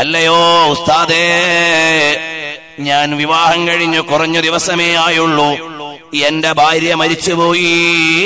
അല്ലയോ ഉസ്താദേ ഞാൻ വിവാഹം കഴിഞ്ഞ് കുറഞ്ഞ ദിവസമേ ആയുള്ളൂ എന്റെ ഭാര്യ മരിച്ചുപോയി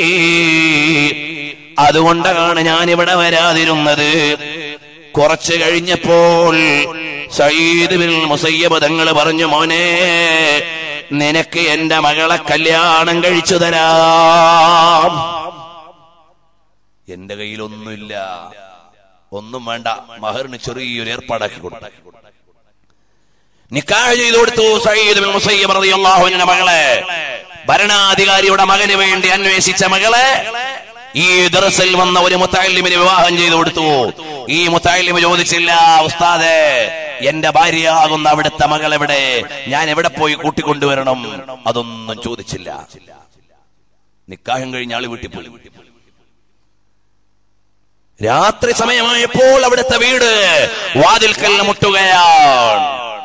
അതുകൊണ്ടാണ് ഞാൻ ഇവിടെ വരാതിരുന്നത് കുറച്ചു കഴിഞ്ഞപ്പോൾ സയ്യിദ് ബിൻ മുസയ്യബ് തങ്ങൾ പറഞ്ഞു മോനെ നിനക്ക് എന്റെ മകളെ കല്യാണം കഴിച്ചു തരാം എന്റെ കയ്യിലൊന്നുമില്ല ഒന്നും വേണ്ട മഹറിന് ചെറിയൊരു ഏർപ്പാടാക്കി കൊടുത്തു നിക്കാഹ് ചെയ്തു കൊടുത്തു സയ്യിദ് ബിൻ മുസയ്യബ് റളിയല്ലാഹു അൻഹുവിന്റെ മകളെ ഭരണാധികാരിയുടെ മകന് വേണ്ടി അന്വേഷിച്ച മകളെ ഈ ദർസിൽ വന്ന ഒരു മുത്താലിമിന് വിവാഹം ചെയ്തു കൊടുത്തു ഈ മുത്താലിമ് ചോദിച്ചില്ല ഉസ്താദെ എന്റെ ഭാര്യയാകുന്ന അവിടുത്തെ മകൾ എവിടെ ഞാൻ എവിടെ പോയി കൂട്ടിക്കൊണ്ടുവരണം അതൊന്നും ചോദിച്ചില്ല നിക്കാഹം കഴിഞ്ഞ ആള് വീട്ടിൽ പോയി രാത്രി സമയമായപ്പോൾ അവിടുത്തെ വീട് വാതിൽക്കൽ മുട്ടുകയാണ്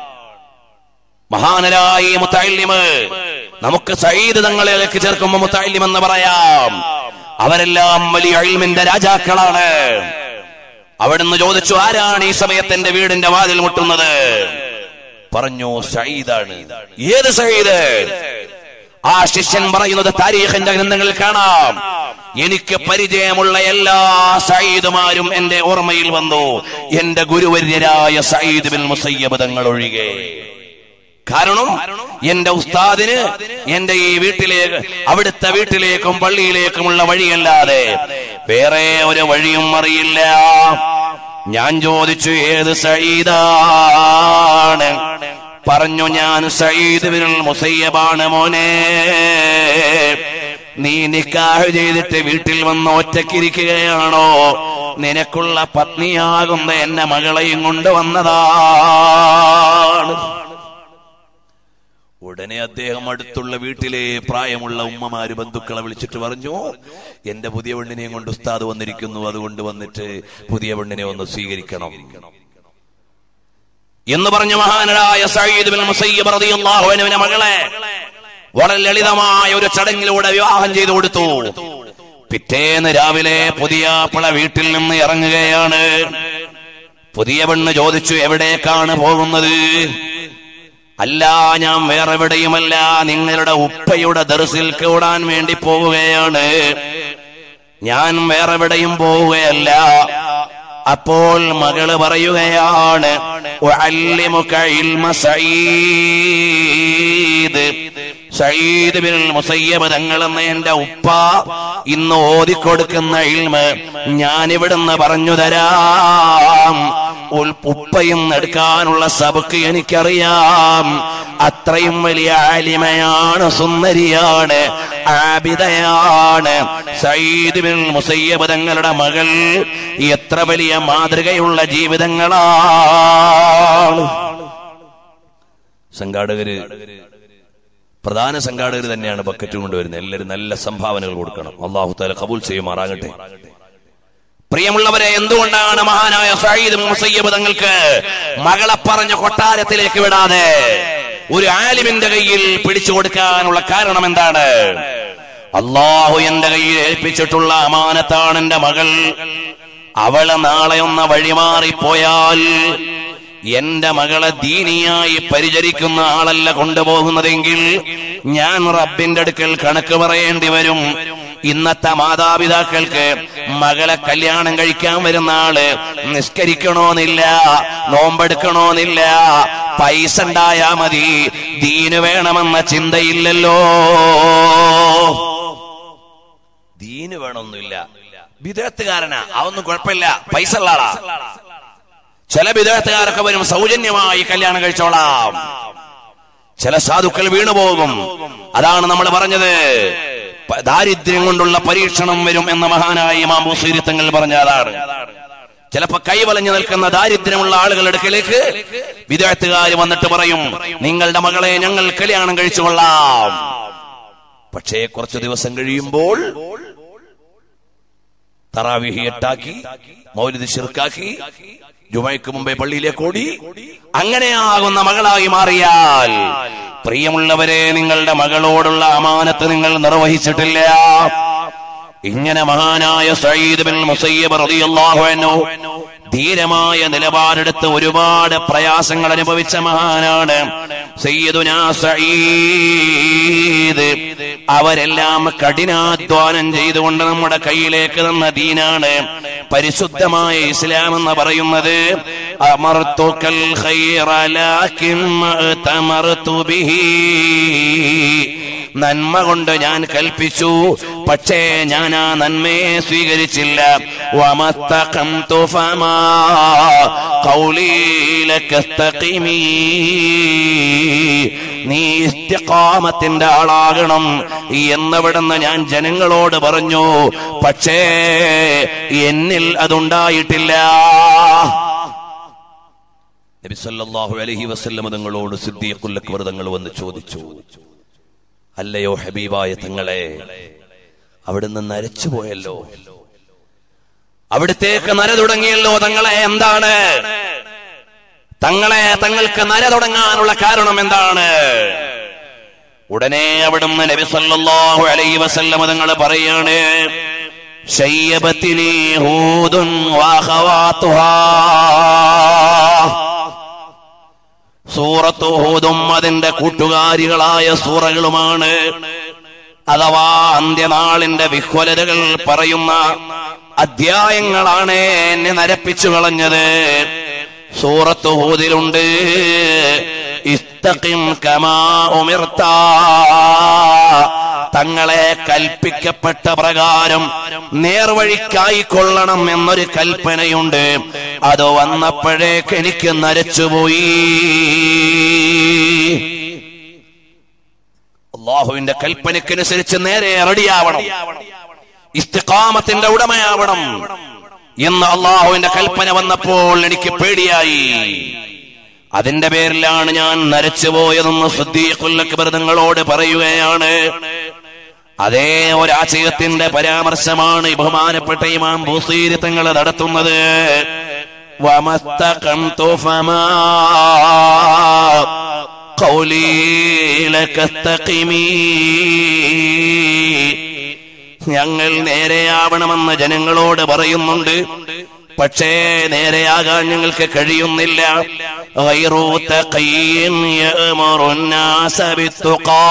മഹാനരായ മുത്താലിമ് നമുക്ക് സയ്യിദ് തങ്ങളിലേക്ക് ചേർക്കുമ്പോ മുത്താലിം എന്ന് പറയാം അവരെല്ലാം വലിയ അഴിമിന്റെ രാജാക്കളാണ് അവിടുന്ന് ചോദിച്ചു ആരാണ് ഈ സമയത്ത് എന്റെ വീടിന്റെ വാതിൽ മുട്ടുന്നത് പറഞ്ഞു സയ്യിദാണ് ഏത് സയ്യിദ് ആ ശിഷ്യൻ പറയുന്നത് താരീഖിന്റെ ഗ്രന്ഥങ്ങളിൽ കാണാം എനിക്ക് പരിചയമുള്ള എല്ലാ സയ്യിദുമാരും എന്റെ ഓർമ്മയിൽ വന്നു എന്റെ ഗുരുവര്യരായ സയ്യിദ് ബിൻ മുസയ്യബ് തങ്ങൾ ഒഴികെ കാരണം എന്റെ ഉസ്താദിന് എന്റെ ഈ വീട്ടിലേക്ക് അവിടുത്തെ വീട്ടിലേക്കും പള്ളിയിലേക്കുമുള്ള വഴിയല്ലാതെ വേറെ ഒരു വഴിയും അറിയില്ല ഞാൻ ചോദിച്ചു ഏത് സയ്യിദാണ് പറഞ്ഞു ഞാൻ സയ്യിദ് ബിൻ മുസയ്യബാണ് മോനെ നീ നിക്കാഹ് ചെയ്തിട്ട് വീട്ടിൽ വന്ന് ഒറ്റക്കിരിക്കുകയാണോ നിനക്കുള്ള പത്നിയാകുന്ന എന്നെ മകളെയും കൊണ്ടുവന്നതാണ് ഉടനെ അദ്ദേഹം അടുത്തുള്ള വീട്ടിലെ പ്രായമുള്ള ഉമ്മമാര് ബന്ധുക്കളെ വിളിച്ചിട്ട് പറഞ്ഞു എന്റെ പുതിയ പെണ്ണിനെയും കൊണ്ട് ഉസ്താദ് വന്നിരിക്കുന്നു അതുകൊണ്ട് വന്നിട്ട് പുതിയ പെണ്ണിനെ ഒന്ന് സ്വീകരിക്കണം എന്ന് പറഞ്ഞ മഹാനരായ സയ്യിദ് ബിൻ മുസയ്യിബ് റളിയല്ലാഹു അൻഹുവിന്റെ മകളെ വളരെ ലളിതമായ ഒരു ചടങ്ങിലൂടെ വിവാഹം ചെയ്തു കൊടുത്തു പിറ്റേന്ന് രാവിലെ പുതിയ പിള വീട്ടിൽ നിന്ന് ഇറങ്ങുകയാണ് പുതിയ പെണ്ണ് ചോദിച്ചു എവിടേക്കാണ് പോകുന്നത് അല്ല ഞാൻ വേറെ എവിടെയുമല്ല നിങ്ങളുടെ ഉപ്പയുടെ ദർസിൽ കൂടാൻ വേണ്ടി പോവുകയാണ് ഞാൻ വേറെ എവിടെയും പോവുകയല്ല അപ്പോൾ മകള് പറയുകയാണ് "ഉഅല്ലിമുക ഇൽമ സഈദ് സയ്യിദ് ബിൻ മുസയ്യബ് തങ്ങളെന്ന എന്റെ ഉപ്പ ഇന്ന് ഓതിക്കൊടുക്കുന്ന ഇൽമ ഞാൻ ഇവിടുന്ന് പറഞ്ഞു തരാം ഉൽ- ഉപ്പയും എടുക്കാനുള്ള സബക്ക് എനിക്കറിയാം അത്രയും വലിയ ആലിമയാണ് സുന്ദരിയാണ് ആബിദയാണ് സയ്യിദ് ബിൻ മുസയ്യബ് തങ്ങളുടെ മകൾ എത്ര വലിയ മാതൃകയുള്ള ജീവിതങ്ങളാണ് സംഘാടകര് പ്രധാന സംഘാടകർ തന്നെയാണ് ബക്കറ്റ് കൊണ്ടുവരുന്നത് എല്ലാവരും നല്ല സംഭാവനകൾ കൊടുക്കണം അള്ളാഹു താല കബൂൽ ചെയ്യുമാറാകട്ടെ പ്രിയമുള്ളവരെ എന്തുകൊണ്ടാണ് മഹാനായ സയ്യിദ് ബിൻ മുസയ്യബ് തങ്ങൾക്ക് മകളെ പറഞ്ഞ് കൊട്ടാരത്തിലേക്ക് വിടാതെ ഒരു ആലിമിന്റെ കയ്യിൽ പിടിച്ചു കൊടുക്കാനുള്ള കാരണം എന്താണ് അള്ളാഹു എന്റെ കയ്യിൽ ഏൽപ്പിച്ചിട്ടുള്ള അമാനത്താണ് എന്റെ മകൾ അവളെ നാളെ ഒന്ന് വഴിമാറിപ്പോയാൽ എന്റെ മകളെ ദീനിയായി പരിചരിക്കുന്ന ആളല്ല കൊണ്ടുപോകുന്നതെങ്കിൽ ഞാൻ റബ്ബിന്റെ അടുക്കൽ കണക്ക് പറയേണ്ടി വരും ഇന്നത്തെ മാതാപിതാക്കൾക്ക് മകളെ കല്യാണം കഴിക്കാൻ വരുന്ന ആള് നിസ്കരിക്കണോന്നില്ല നോമ്പെടുക്കണോന്നില്ല പൈസ ഉണ്ടായാ മതി ദീന് വേണമെന്ന ചിന്തയില്ലല്ലോ ദീന് വേണമെന്നില്ല വിദേഹത്തുകാരനാ അതൊന്നും കുഴപ്പമില്ല പൈസ ഉള്ള ആളാ ചില വിദേഹത്തുകാരൊക്കെ വരും സൗജന്യമായി കല്യാണം കഴിച്ചോളാം ചില സാധുക്കൾ വീണുപോകും അതാണ് നമ്മൾ പറഞ്ഞത് പ- ദാരിദ്ര്യം കൊണ്ടുള്ള പരീക്ഷണം വരും എന്ന മഹാനായ ഇമാം ബുസീരി തങ്ങൾ പറഞ്ഞ അതാണ് ചിലപ്പോ കൈവലഞ്ഞു നിൽക്കുന്ന ദാരിദ്ര്യമുള്ള ആളുകളുടെ അടുക്കലേക്ക് വിദേഹത്തുകാർ വന്നിട്ട് പറയും നിങ്ങളുടെ മകളെ ഞങ്ങൾ കല്യാണം കഴിച്ചുകൊള്ളാം പക്ഷേ കുറച്ചു ദിവസം കഴിയുമ്പോൾ തറാവിഹി എട്ടാക്കി മൗലിദ് ഷിർക്കാക്കി ജുമയ്ക്ക് മുമ്പേ പള്ളിയിലേക്ക് ഓടി അങ്ങനെയാകുന്ന മകളായി മാറിയാൽ പ്രിയമുള്ളവരെ നിങ്ങളുടെ മകളോടുള്ള അമാനത്ത് നിങ്ങൾ നിർവഹിച്ചിട്ടില്ല ഇങ്ങനെ മഹാനായ സയ്യിദ് ബിൻ മുസയ്യബ് റളിയല്ലാഹു അൻഹു ധീരമായ നിലപാടെടുത്ത് ഒരുപാട് പ്രയാസങ്ങൾ അനുഭവിച്ച മഹാനാണ് സയ്യിദുനാ സഈദ് അവരെല്ലാം കഠിനാധ്വാനം ചെയ്തുകൊണ്ട് നമ്മുടെ കയ്യിലേക്ക് തന്ന ദീനാണ് പരിശുദ്ധമായ ഇസ്ലാം എന്ന് പറയുന്നത് അമർത്തുക്കൽ ഖൈറ ലാകിൻ മഅ്തമർതു ബിഹി നന്മ കൊണ്ട് ഞാൻ കൽപ്പിച്ചു പക്ഷേ ഞാൻ ആ നന്മയെ സ്വീകരിച്ചില്ല വമത്തഖംതു ഫമാ ഖൗലി ലകസ്തഖിമീ നീ ഇസ്തിഖാമത്തിന്റെ ആളാകണം എന്നവിടുന്ന് ഞാൻ ജനങ്ങളോട് പറഞ്ഞു പക്ഷേ എന്നിൽ അതുണ്ടായിട്ടില്ല നബി സല്ലല്ലാഹു അലൈഹി വസല്ലം തങ്ങളോട് സിദ്ദീഖുൽ അക്ബർ തങ്ങൾ വന്ന് ചോദിച്ചു അല്ലയോ ഹബീബായ തങ്ങളെ അവിടുന്ന് നരച്ചു പോയല്ലോ അവിടത്തേക്ക് നര തുടങ്ങിയല്ലോ തങ്ങളെ എന്താണ് തങ്ങളെ തങ്ങൾക്ക് നര തുടങ്ങാനുള്ള കാരണം എന്താണ് ഉടനെ അവിടുന്ന് നബി സല്ലല്ലാഹു അലൈഹി വസല്ലം തങ്ങൾ പറയാണ് ശയ്യബത്തിനി ഹൂദുൻ വാഖവാത്തുഹാ സൂറത്ത് ഹൂദും അതിന്റെ കൂട്ടുകാരികളായ സൂറകളുമാണ് അഥവാ അന്ത്യനാളിന്റെ വിഹ്വലതകൾ പറയുന്ന അധ്യായങ്ങളാണ് എന്നെ നരപ്പിച്ചു കളഞ്ഞത് സൂറത്ത് ഹൂദിലുണ്ട് ഇസ്തഖിം കമാ ഉമിർത്ത തങ്ങളെ കൽപ്പിക്കപ്പെട്ട പ്രകാരം നേർവഴിക്കായിക്കൊള്ളണം എന്നൊരു കൽപ്പനയുണ്ട് അത് വന്നപ്പോഴേക്ക് എനിക്ക് നരച്ചുപോയി അള്ളാഹുവിന്റെ കൽപ്പനയ്ക്കനുസരിച്ച് നേരെ റെഡിയാവണം ഇസ്തിഖാമത്തിന്റെ ഉടമയാവണം എന്ന് അള്ളാഹുവിന്റെ കൽപ്പന വന്നപ്പോൾ എനിക്ക് പേടിയായി അതിന്റെ പേരിലാണ് ഞാൻ നരച്ചുപോയതെന്ന് സുദ്ദീഖുൽ അക്ബർ നിങ്ങളോട് പറയുകയാണ് അതേ ഒരാശയത്തിന്റെ പരാമർശമാണ് ഈ ബഹുമാനപ്പെട്ട ഇമാം ബുസീരി തങ്ങൾ നടത്തുന്നത് വമസ്തഖംതു ഫമാ ഖൗലി ലകസ്തഖിമീ ഞങ്ങൾ നേരെയാവണമെന്ന് ജനങ്ങളോട് പറയുന്നുണ്ട് പക്ഷേ നേരെയാകാൻ ഞങ്ങൾക്ക് കഴിയുന്നില്ല غير تقي يأمر الناس بالتقى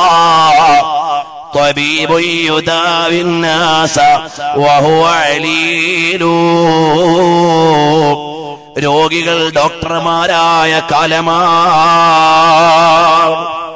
طبيب يداوي الناس وهو عليل രോഗികൾ ഡോക്ടർമാരായ കാലമാണ്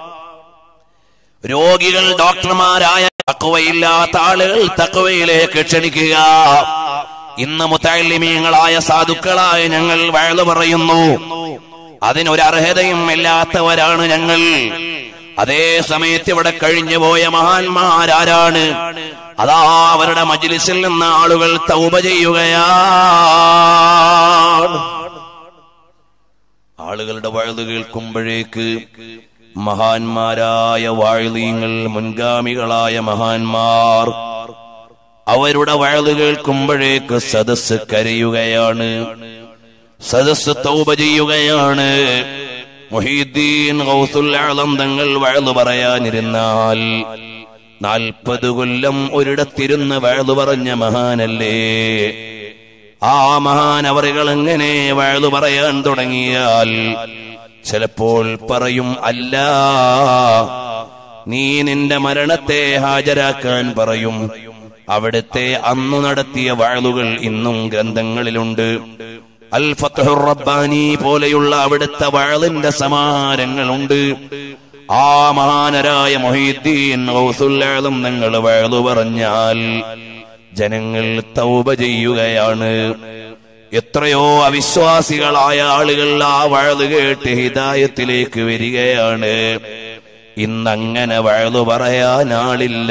രോഗികൾ ഡോക്ടർമാരായ തക്കവയില്ലാത്ത ആളുകൾ തക്കവയിലേക്ക് ക്ഷണിക്കുക ഇന്ന് മുത്തലിമീങ്ങളായ സാധുക്കളായ ഞങ്ങൾ വയലു പറയുന്നു അതിനൊരു അർഹതയും ഇല്ലാത്തവരാണ് ഞങ്ങൾ അതേ സമയത്ത് ഇവിടെ കഴിഞ്ഞു പോയ മഹാന്മാരാരാണ് അതാ അവരുടെ മജ്ലിസിൽ നിന്ന് ആളുകൾ തൗബ ചെയ്യുകയാണ് ആളുകളുടെ വഴുത് കേൾക്കുമ്പോഴേക്ക് മഹാന്മാരായ വാഴുതീങ്ങൾ മുൻഗാമികളായ മഹാന്മാർ അവരുടെ വഴുത് കേൾക്കുമ്പോഴേക്ക് സദസ് കരയുകയാണ് സദസ് തൗബ ചെയ്യുകയാണ് മൊഹീദ്ദീൻ ഗൗസുൽ ആലം തങ്ങൾ വഴുതു പറയാനിരുന്നാൽ നാൽപ്പത് കൊല്ലം ഒരിടത്തിരുന്ന് വഴുതു പറഞ്ഞ മഹാനല്ലേ ആ മഹാൻ അവറുകൾ എങ്ങനെ വഴുതു പറയാൻ തുടങ്ങിയാൽ ചിലപ്പോൾ പറയും അല്ല നീ നിന്റെ മരണത്തെ ഹാജരാക്കാൻ പറയും അവിടുത്തെ അന്നു നടത്തിയ വാഴുകൾ ഇന്നും ഗ്രന്ഥങ്ങളിലുണ്ട് അൽ ഫത്തുർ റബ്ബാനി പോലെയുള്ള അവിടുത്തെ വാളിന്റെ സമാരങ്ങളുണ്ട് ആ മഹാനരായ മൊഹീദ്ദീൻ ഗൗസുല്ലാലും നിങ്ങൾ വാഴു പറഞ്ഞാൽ ജനങ്ങൾ തൗബ ചെയ്യുകയാണ് എത്രയോ അവിശ്വാസികളായ ആളുകൾ ആ വഴുത് കേട്ട് ഹിദായത്തിലേക്ക് വരികയാണ് ഇന്നങ്ങനെ വഴുതു പറയാനാളില്ല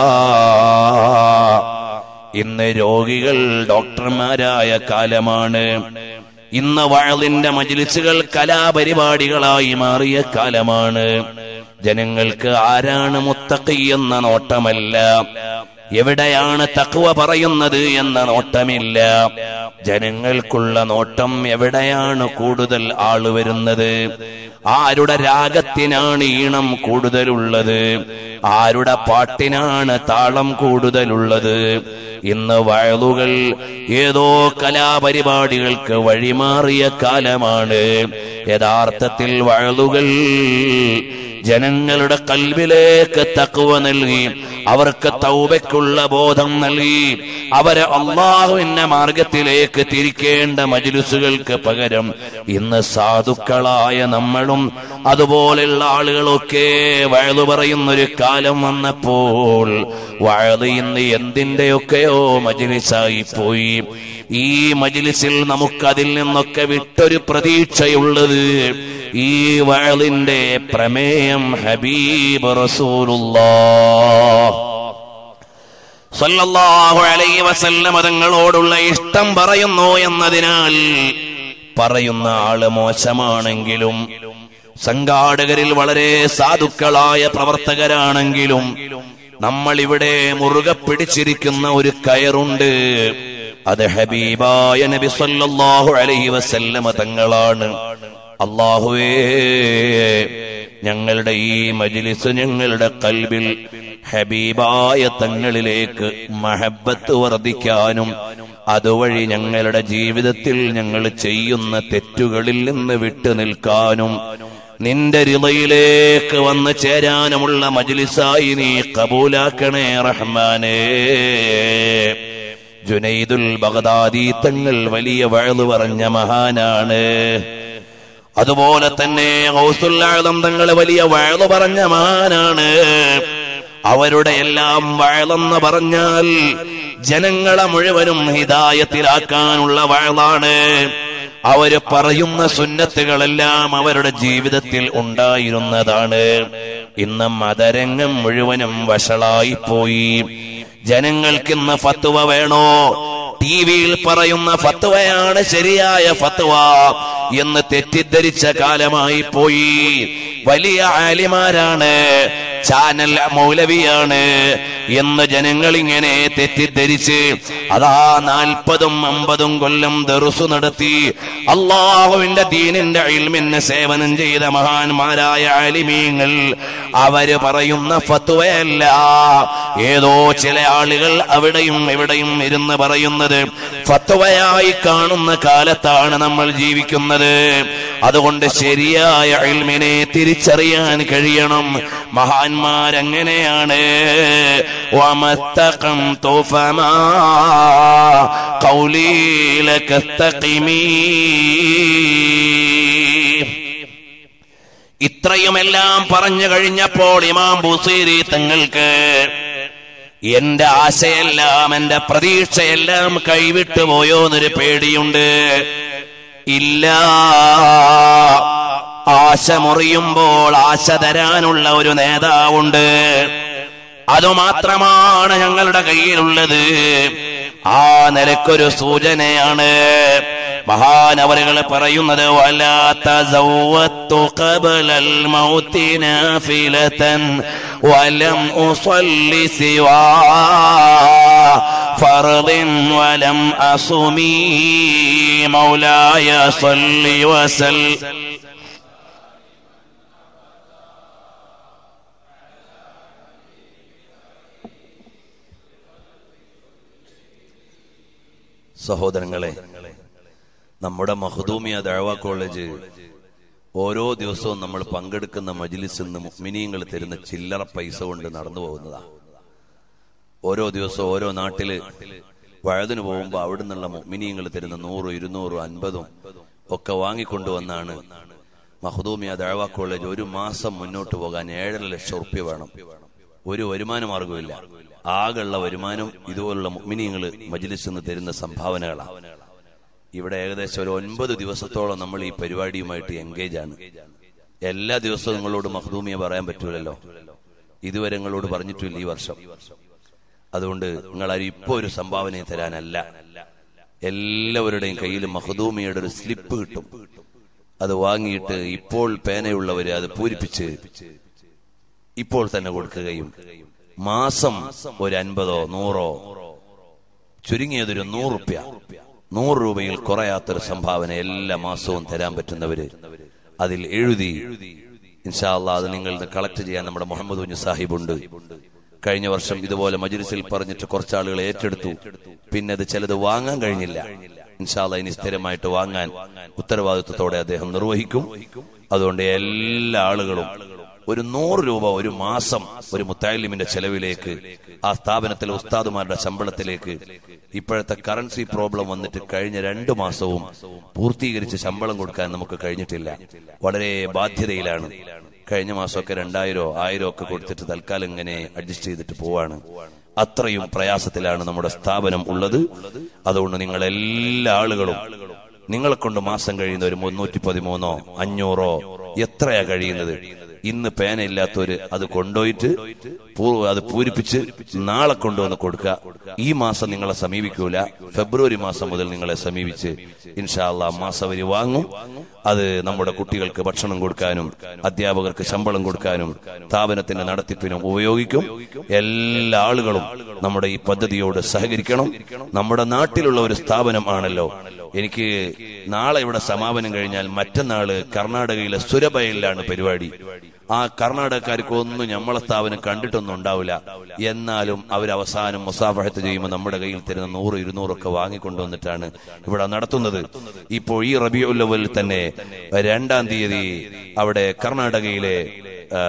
ഇന്ന് രോഗികൾ ഡോക്ടർമാരായ കാലമാണ് ഇന്ന് വഴലിന്റെ മജിലിസുകൾ കലാപരിപാടികളായി മാറിയ കാലമാണ് ജനങ്ങൾക്ക് ആരാണ് മുത്തക്കി എന്ന നോട്ടമല്ല എവിടെയാണ് തക്വ പറയുന്നത് എന്ന നോട്ടമില്ല ജനങ്ങൾക്കുള്ള നോട്ടം എവിടെയാണ് കൂടുതൽ ആള് വരുന്നത് ആരുടെ രാഗത്തിനാണ് ഈണം കൂടുതലുള്ളത് ആരുടെ പാട്ടിനാണ് താളം കൂടുതലുള്ളത് ഇന്ന് വയലുകൾ ഏതോ കലാപരിപാടികൾക്ക് വഴിമാറിയ കാലമാണ് യഥാർത്ഥത്തിൽ വയലുകൾ ജനങ്ങളുടെ കൽവിലേക്ക് തക്കുവ നൽകി അവർക്ക് തൗബയ്ക്കുള്ള ബോധം നൽകി അവരെ അള്ളാഹുവിന്റെ മാർഗത്തിലേക്ക് തിരിക്കേണ്ട മജിലുസുകൾക്ക് പകരം ഇന്ന് സാധുക്കളായ നമ്മളും അതുപോലെയുള്ള ആളുകളൊക്കെ വയലു പറയുന്നൊരു കാലം വന്നപ്പോൾ വയല് ഇന്ന് എന്തിന്റെയൊക്കെയോ മജിലിസായി പോയി ഈ മജിലിസിൽ നമുക്കതിൽ നിന്നൊക്കെ വിട്ടൊരു പ്രതീക്ഷയുള്ളത് ഈ വയലിന്റെ പ്രമേയം ഹബീബ് റസൂലുള്ളാ സല്ലല്ലാഹു അലൈഹി വസല്ലം തങ്ങളോടുള്ള ഇഷ്ടം പറയുന്നു എന്നതിനാൽ പറയുന്ന ആള് മോശമാണെങ്കിലും സംഘാടകരിൽ വളരെ സാധുക്കളായ പ്രവർത്തകരാണെങ്കിലും നമ്മൾ ഇവിടെ മുറുകെ പിടിച്ചിരിക്കുന്ന ഒരു കയറുണ്ട് അത് ഹബീബായ നബി സല്ലല്ലാഹു അലൈഹി വസല്ലമ തങ്ങളാണ് അള്ളാഹുവേ ഞങ്ങളുടെ ഈ മജിലിസ് ഞങ്ങളുടെ കൽബിൽ ഹബീബായ തങ്ങളിലേക്ക് മഹബത്ത് വർദ്ധിക്കാനും അതുവഴി ഞങ്ങളുടെ ജീവിതത്തിൽ ഞങ്ങൾ ചെയ്യുന്ന തെറ്റുകളിൽ നിന്ന് വിട്ടു നിൽക്കാനും നിന്റെ രിളയിലേക്ക് വന്നു ചേരാനുമുള്ള മജിലിസായി നീ കബൂലാക്കണേ റഹ്മാനേ ജുനൈദുൽ ബഗദാദി തങ്ങൾ വലിയ വഴല് പറഞ്ഞ മഹാനാണ് അതുപോലെ തന്നെ ഹൗസുല്ലാളം തങ്ങൾ വലിയ വഴല് പറഞ്ഞ മഹാനാണ് അവരുടെ എല്ലാം വഴലെന്ന് പറഞ്ഞാൽ ജനങ്ങളെ മുഴുവനും ഹിതായത്തിലാക്കാനുള്ള വഴലാണ് അവര് പറയുന്ന സുന്നത്തുകളെല്ലാം അവരുടെ ജീവിതത്തിൽ ഉണ്ടായിരുന്നതാണ് ഇന്ന് മതരംഗം മുഴുവനും വഷളായി പോയി ജനങ്ങൾക്ക് ഫത്വ വേണോ ടി വിയിൽ പറയുന്ന ഫത്വയാണ് ശരിയായ ഫത്വ എന്ന് തെറ്റിദ്ധരിച്ച കാലമായി പോയി വലിയ ആലിമാരാണ് ചാനൽ മൗലവിയാണ് എന്ന് ജനങ്ങൾ ഇങ്ങനെ തെറ്റിദ്ധരിച്ച് അതാ നാൽപ്പതും അമ്പതും കൊല്ലം ദറുസു നടത്തി അള്ളാഹുവിന്റെ ദീനിന്റെ ഇൽമിന് സേവനം ചെയ്ത മഹാന്മാരായ ആലിമീങ്ങൾ അവര് പറയുന്ന ഫത്വയല്ല ഏതോ ചില ആളുകൾ അവിടെയും ഇവിടെയും ഇരുന്ന് പറയുന്നത് ഫത്വയായി കാണുന്ന കാലത്താണ് നമ്മൾ ജീവിക്കുന്നത് അതുകൊണ്ട് ശരിയായ ഇൽമിനെ തിരിച്ചറിയാൻ കഴിയണം മഹാന്മാരങ്ങനെയാണ് ومستقمت فما قولي لك استقمي ഇത്രയുമെല്ലാം പറഞ്ഞു കഴിഞ്ഞപ്പോൾ ഇമാം ബുസീരി തങ്ങൾക്ക് എന്റെ ആശയെല്ലാം എന്റെ പ്രതീക്ഷയെല്ലാം കൈവിട്ടു പോയോ എന്നൊരു പേടിയുണ്ട് ഇല്ല ആശ മുറിയുമ്പോൾ ആശ തരാനുള്ള ഒരു നേതാവുണ്ട് അതുമാത്രമാണ് ഞങ്ങളുടെ കയ്യിലുള്ളത് ആ നിലക്കൊരു സൂചനയാണ് മഹാനവറുകൾ പറയുന്നത് വലാത്ത വലം ഉസല്ലി സിവാ فرض ولم أصمي مولاي صل وسلم സഹോദരങ്ങളെ നമ്മുടെ മഹദൂമിയ ദഴവ കോളേജ് ഓരോ ദിവസവും നമ്മൾ പങ്കെടുക്കുന്ന മജിലിസിൽ നിന്ന് മുഅ്മിനീങ്ങൾ തരുന്ന ചില്ലറ പൈസ കൊണ്ട് നടന്നു പോകുന്നതാ ഓരോ ദിവസവും ഓരോ നാട്ടില് വഴുതിന് പോകുമ്പോൾ അവിടെ നിന്നുള്ള മുഅ്മിനീങ്ങൾ തരുന്ന നൂറും ഇരുന്നൂറും അൻപതും ഒക്കെ വാങ്ങിക്കൊണ്ടുവന്നാണ് മഹദൂമിയ ദഴവ കോളേജ് ഒരു മാസം മുന്നോട്ട് പോകാൻ ഏഴര ലക്ഷം റുപ്യ വേണം ഒരു വരുമാന മാർഗമില്ല ആകെയുള്ള വരുമാനം ഇതുപോലുള്ള മുഅ്മിനീങ്ങൾ മജിലിസിൽ നിന്ന് തരുന്ന സംഭാവനകളാണ് ഇവിടെ ഏകദേശം ഒരു ഒൻപത് ദിവസത്തോളം നമ്മൾ ഈ പരിപാടിയുമായിട്ട് എൻഗേജ് ആണ് എല്ലാ ദിവസവും നിങ്ങളോട് മഹദൂമിയ പറയാൻ പറ്റൂലല്ലോ ഇതുവരെ നിങ്ങളോട് പറഞ്ഞിട്ടില്ല ഈ വർഷം അതുകൊണ്ട് നിങ്ങൾ ആരും ഇപ്പൊ ഒരു സംഭാവന തരാനല്ല എല്ലാവരുടെയും കയ്യിൽ മഹദൂമിയുടെ ഒരു സ്ലിപ്പ് കിട്ടും അത് വാങ്ങിയിട്ട് ഇപ്പോൾ പേനയുള്ളവര് അത് പൂരിപ്പിച്ച് ഇപ്പോൾ തന്നെ കൊടുക്കുകയും മാസം ഒരു അൻപതോ നൂറോ ചുരുങ്ങിയതൊരു നൂറ് റുപ്യ നൂറ് രൂപയിൽ കുറയാത്തൊരു സംഭാവന എല്ലാ മാസവും തരാൻ പറ്റുന്നവര് അതിൽ എഴുതി ഇൻഷാല്ല അത് നിങ്ങൾ കളക്ട് ചെയ്യാൻ നമ്മുടെ മുഹമ്മദ് കുഞ്ഞു സാഹിബുണ്ട് കഴിഞ്ഞ വർഷം ഇതുപോലെ മജുലിസിൽ പറഞ്ഞിട്ട് കുറച്ചാളുകൾ ഏറ്റെടുത്തു പിന്നെ അത് ചിലത് വാങ്ങാൻ കഴിഞ്ഞില്ല ഇൻഷാല്ല ഇനി സ്ഥിരമായിട്ട് വാങ്ങാൻ ഉത്തരവാദിത്വത്തോടെ അദ്ദേഹം നിർവഹിക്കും അതുകൊണ്ട് എല്ലാ ആളുകളും ഒരു നൂറ് രൂപ ഒരു മാസം ഒരു മുത്താലിമിന്റെ ചെലവിലേക്ക് ആ സ്ഥാപനത്തിലെ ഉസ്താദുമാരുടെ ശമ്പളത്തിലേക്ക് ഇപ്പോഴത്തെ കറൻസി പ്രോബ്ലം വന്നിട്ട് കഴിഞ്ഞ രണ്ടു മാസവും പൂർത്തീകരിച്ച് ശമ്പളം കൊടുക്കാൻ നമുക്ക് കഴിഞ്ഞിട്ടില്ല വളരെ ബാധ്യതയിലാണ് കഴിഞ്ഞ മാസമൊക്കെ രണ്ടായിരോ ആയിരോ ഒക്കെ കൊടുത്തിട്ട് തൽക്കാലം ഇങ്ങനെ അഡ്ജസ്റ്റ് ചെയ്തിട്ട് പോവാണ് അത്രയും പ്രയാസത്തിലാണ് നമ്മുടെ സ്ഥാപനം ഉള്ളത് അതുകൊണ്ട് നിങ്ങൾ എല്ലാ ആളുകളും നിങ്ങളെ കൊണ്ട് മാസം കഴിയുന്ന ഒരു മുന്നൂറ്റി പതിമൂന്നോ അഞ്ഞൂറോ എത്രയാ കഴിയുന്നത് ഇന്ന് പേനയില്ലാത്തവര് അത് കൊണ്ടുപോയിട്ട് പൂ- അത് പൂരിപ്പിച്ച് നാളെ കൊണ്ടുവന്ന് കൊടുക്കുക ഈ മാസം നിങ്ങളെ സമീപിക്കൂല ഫെബ്രുവരി മാസം മുതൽ നിങ്ങളെ സമീപിച്ച് ഇൻഷാല്ല മാസവരി വാങ്ങും അത് നമ്മുടെ കുട്ടികൾക്ക് ഭക്ഷണം കൊടുക്കാനും അധ്യാപകർക്ക് ശമ്പളം കൊടുക്കാനും സ്ഥാപനത്തിന്റെ നടത്തിപ്പിനും ഉപയോഗിക്കും എല്ലാ ആളുകളും നമ്മുടെ ഈ പദ്ധതിയോട് സഹകരിക്കണം നമ്മുടെ നാട്ടിലുള്ള ഒരു സ്ഥാപനം ആണല്ലോ എനിക്ക് നാളെ ഇവിടെ സമാപനം കഴിഞ്ഞാൽ മറ്റന്നാള് കർണാടകയിലെ സുരബയിലാണ് പരിപാടി ആ കർണാടകക്കാർക്ക് ഒന്നും നമ്മളെ സ്ഥാപനം കണ്ടിട്ടൊന്നും ഉണ്ടാവില്ല എന്നാലും അവർ അവസാനം മുസാഫഹത്ത് ചെയ്യുമ്പോൾ നമ്മുടെ കയ്യിൽ തരുന്ന നൂറ് ഇരുന്നൂറൊക്കെ വാങ്ങിക്കൊണ്ടുവന്നിട്ടാണ് ഇവിടെ നടത്തുന്നത് ഇപ്പോൾ ഈ റബിയുല്ലവൽ തന്നെ രണ്ടാം തീയതി അവിടെ കർണാടകയിലെ ആ,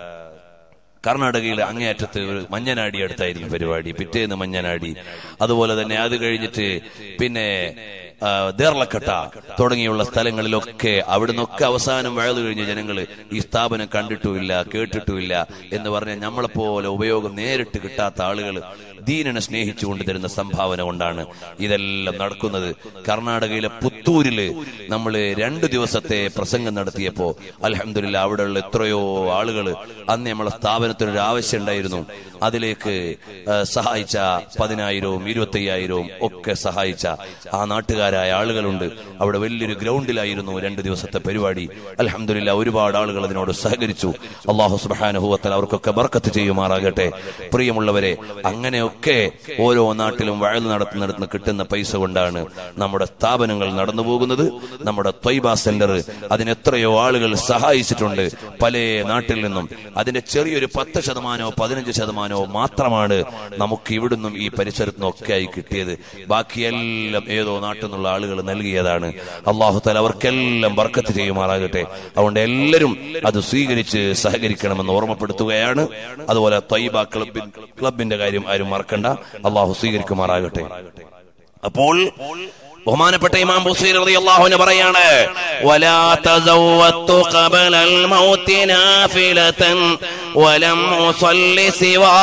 കർണാടകയിലെ അങ്ങേയറ്റത്ത് ഒരു മഞ്ഞനാടി അടുത്തായിരുന്നു പരിപാടി പിറ്റേന്ന് മഞ്ഞനാടി അതുപോലെ തന്നെ അത് കഴിഞ്ഞിട്ട് പിന്നെ ആ, ദേർലക്കട്ട തുടങ്ങിയുള്ള സ്ഥലങ്ങളിലൊക്കെ അവിടുന്നൊക്കെ അവസാനം വഴുതു കഴിഞ്ഞ ജനങ്ങള് ഈ സ്ഥാപനം കണ്ടിട്ടുമില്ല കേട്ടിട്ടുമില്ല എന്ന് പറഞ്ഞ നമ്മളെപ്പോലെ ഉപയോഗം നേരിട്ട് കിട്ടാത്ത ആളുകൾ ദീനനെ സ്നേഹിച്ചുകൊണ്ട് തരുന്ന സംഭാവന കൊണ്ടാണ് ഇതെല്ലാം നടക്കുന്നത് കർണാടകയിലെ പുത്തൂരില് നമ്മൾ രണ്ടു ദിവസത്തെ പ്രസംഗം നടത്തിയപ്പോ അലഹമില്ല അവിടെയുള്ള എത്രയോ ആളുകൾ അന്ന് നമ്മളെ സ്ഥാപനത്തിനൊരു ആവശ്യം ഉണ്ടായിരുന്നു അതിലേക്ക് ആ, സഹായിച്ച പതിനായിരവും ഇരുപത്തി അയ്യായിരവും ഒക്കെ സഹായിച്ച ആ നാട്ടുകാരായ ആളുകളുണ്ട് അവിടെ വലിയൊരു ഗ്രൗണ്ടിലായിരുന്നു രണ്ട് ദിവസത്തെ പരിപാടി അലഹമില്ല ഒരുപാട് ആളുകൾ അതിനോട് സഹകരിച്ചു അള്ളാഹു സുബാനുഭവത്തിൽ അവർക്കൊക്കെ ബർക്കത്ത് ചെയ്യുമാറാകട്ടെ പ്രിയമുള്ളവരെ അങ്ങനെയൊക്കെ ഓരോ നാട്ടിലും വഴൽ നടത്തുന്നിടത്ത് കിട്ടുന്ന പൈസ കൊണ്ടാണ് നമ്മുടെ സ്ഥാപനങ്ങൾ നടന്നു പോകുന്നത് നമ്മുടെ ത്വയ്ബ സെന്റർ അതിനെത്രയോ ആളുകൾ സഹായിച്ചിട്ടുണ്ട് പല നാട്ടിൽ നിന്നും അതിന്റെ ചെറിയൊരു പത്ത് ശതമാനമോ പതിനഞ്ച് ശതമാനമോ മാത്രമാണ് നമുക്ക് ഇവിടുന്നും ഈ പരിസരത്തു നിന്നും ഒക്കെ ആയി കിട്ടിയത് ബാക്കിയെല്ലാം ഏതോ നാട്ടിൽ നിന്നുള്ള ആളുകൾ നൽകിയതാണ് അള്ളാഹു തല അവർക്കെല്ലാം ബർക്കത്ത് ചെയ്യുമാറാകട്ടെ അതുകൊണ്ട് എല്ലാവരും അത് സ്വീകരിച്ച് സഹകരിക്കണമെന്ന് ഓർമ്മപ്പെടുത്തുകയാണ് അതുപോലെ ത്വയ്ബ ക്ലബിൻ ക്ലബിന്റെ കാര്യം ആരും മറക്കണ്ട അള്ളാഹു സ്വീകരിക്കുമാറാകട്ടെ അപ്പോൾ ബഹുമാനപ്പെട്ട ഇമാം ബുസീർ റളിയല്ലാഹു അൻഹു പറയാണ് വലാ തസവ്വത്തു ഖബലൽ മൗതി നാഫിലതൻ വലം ഉസല്ലി സിവാ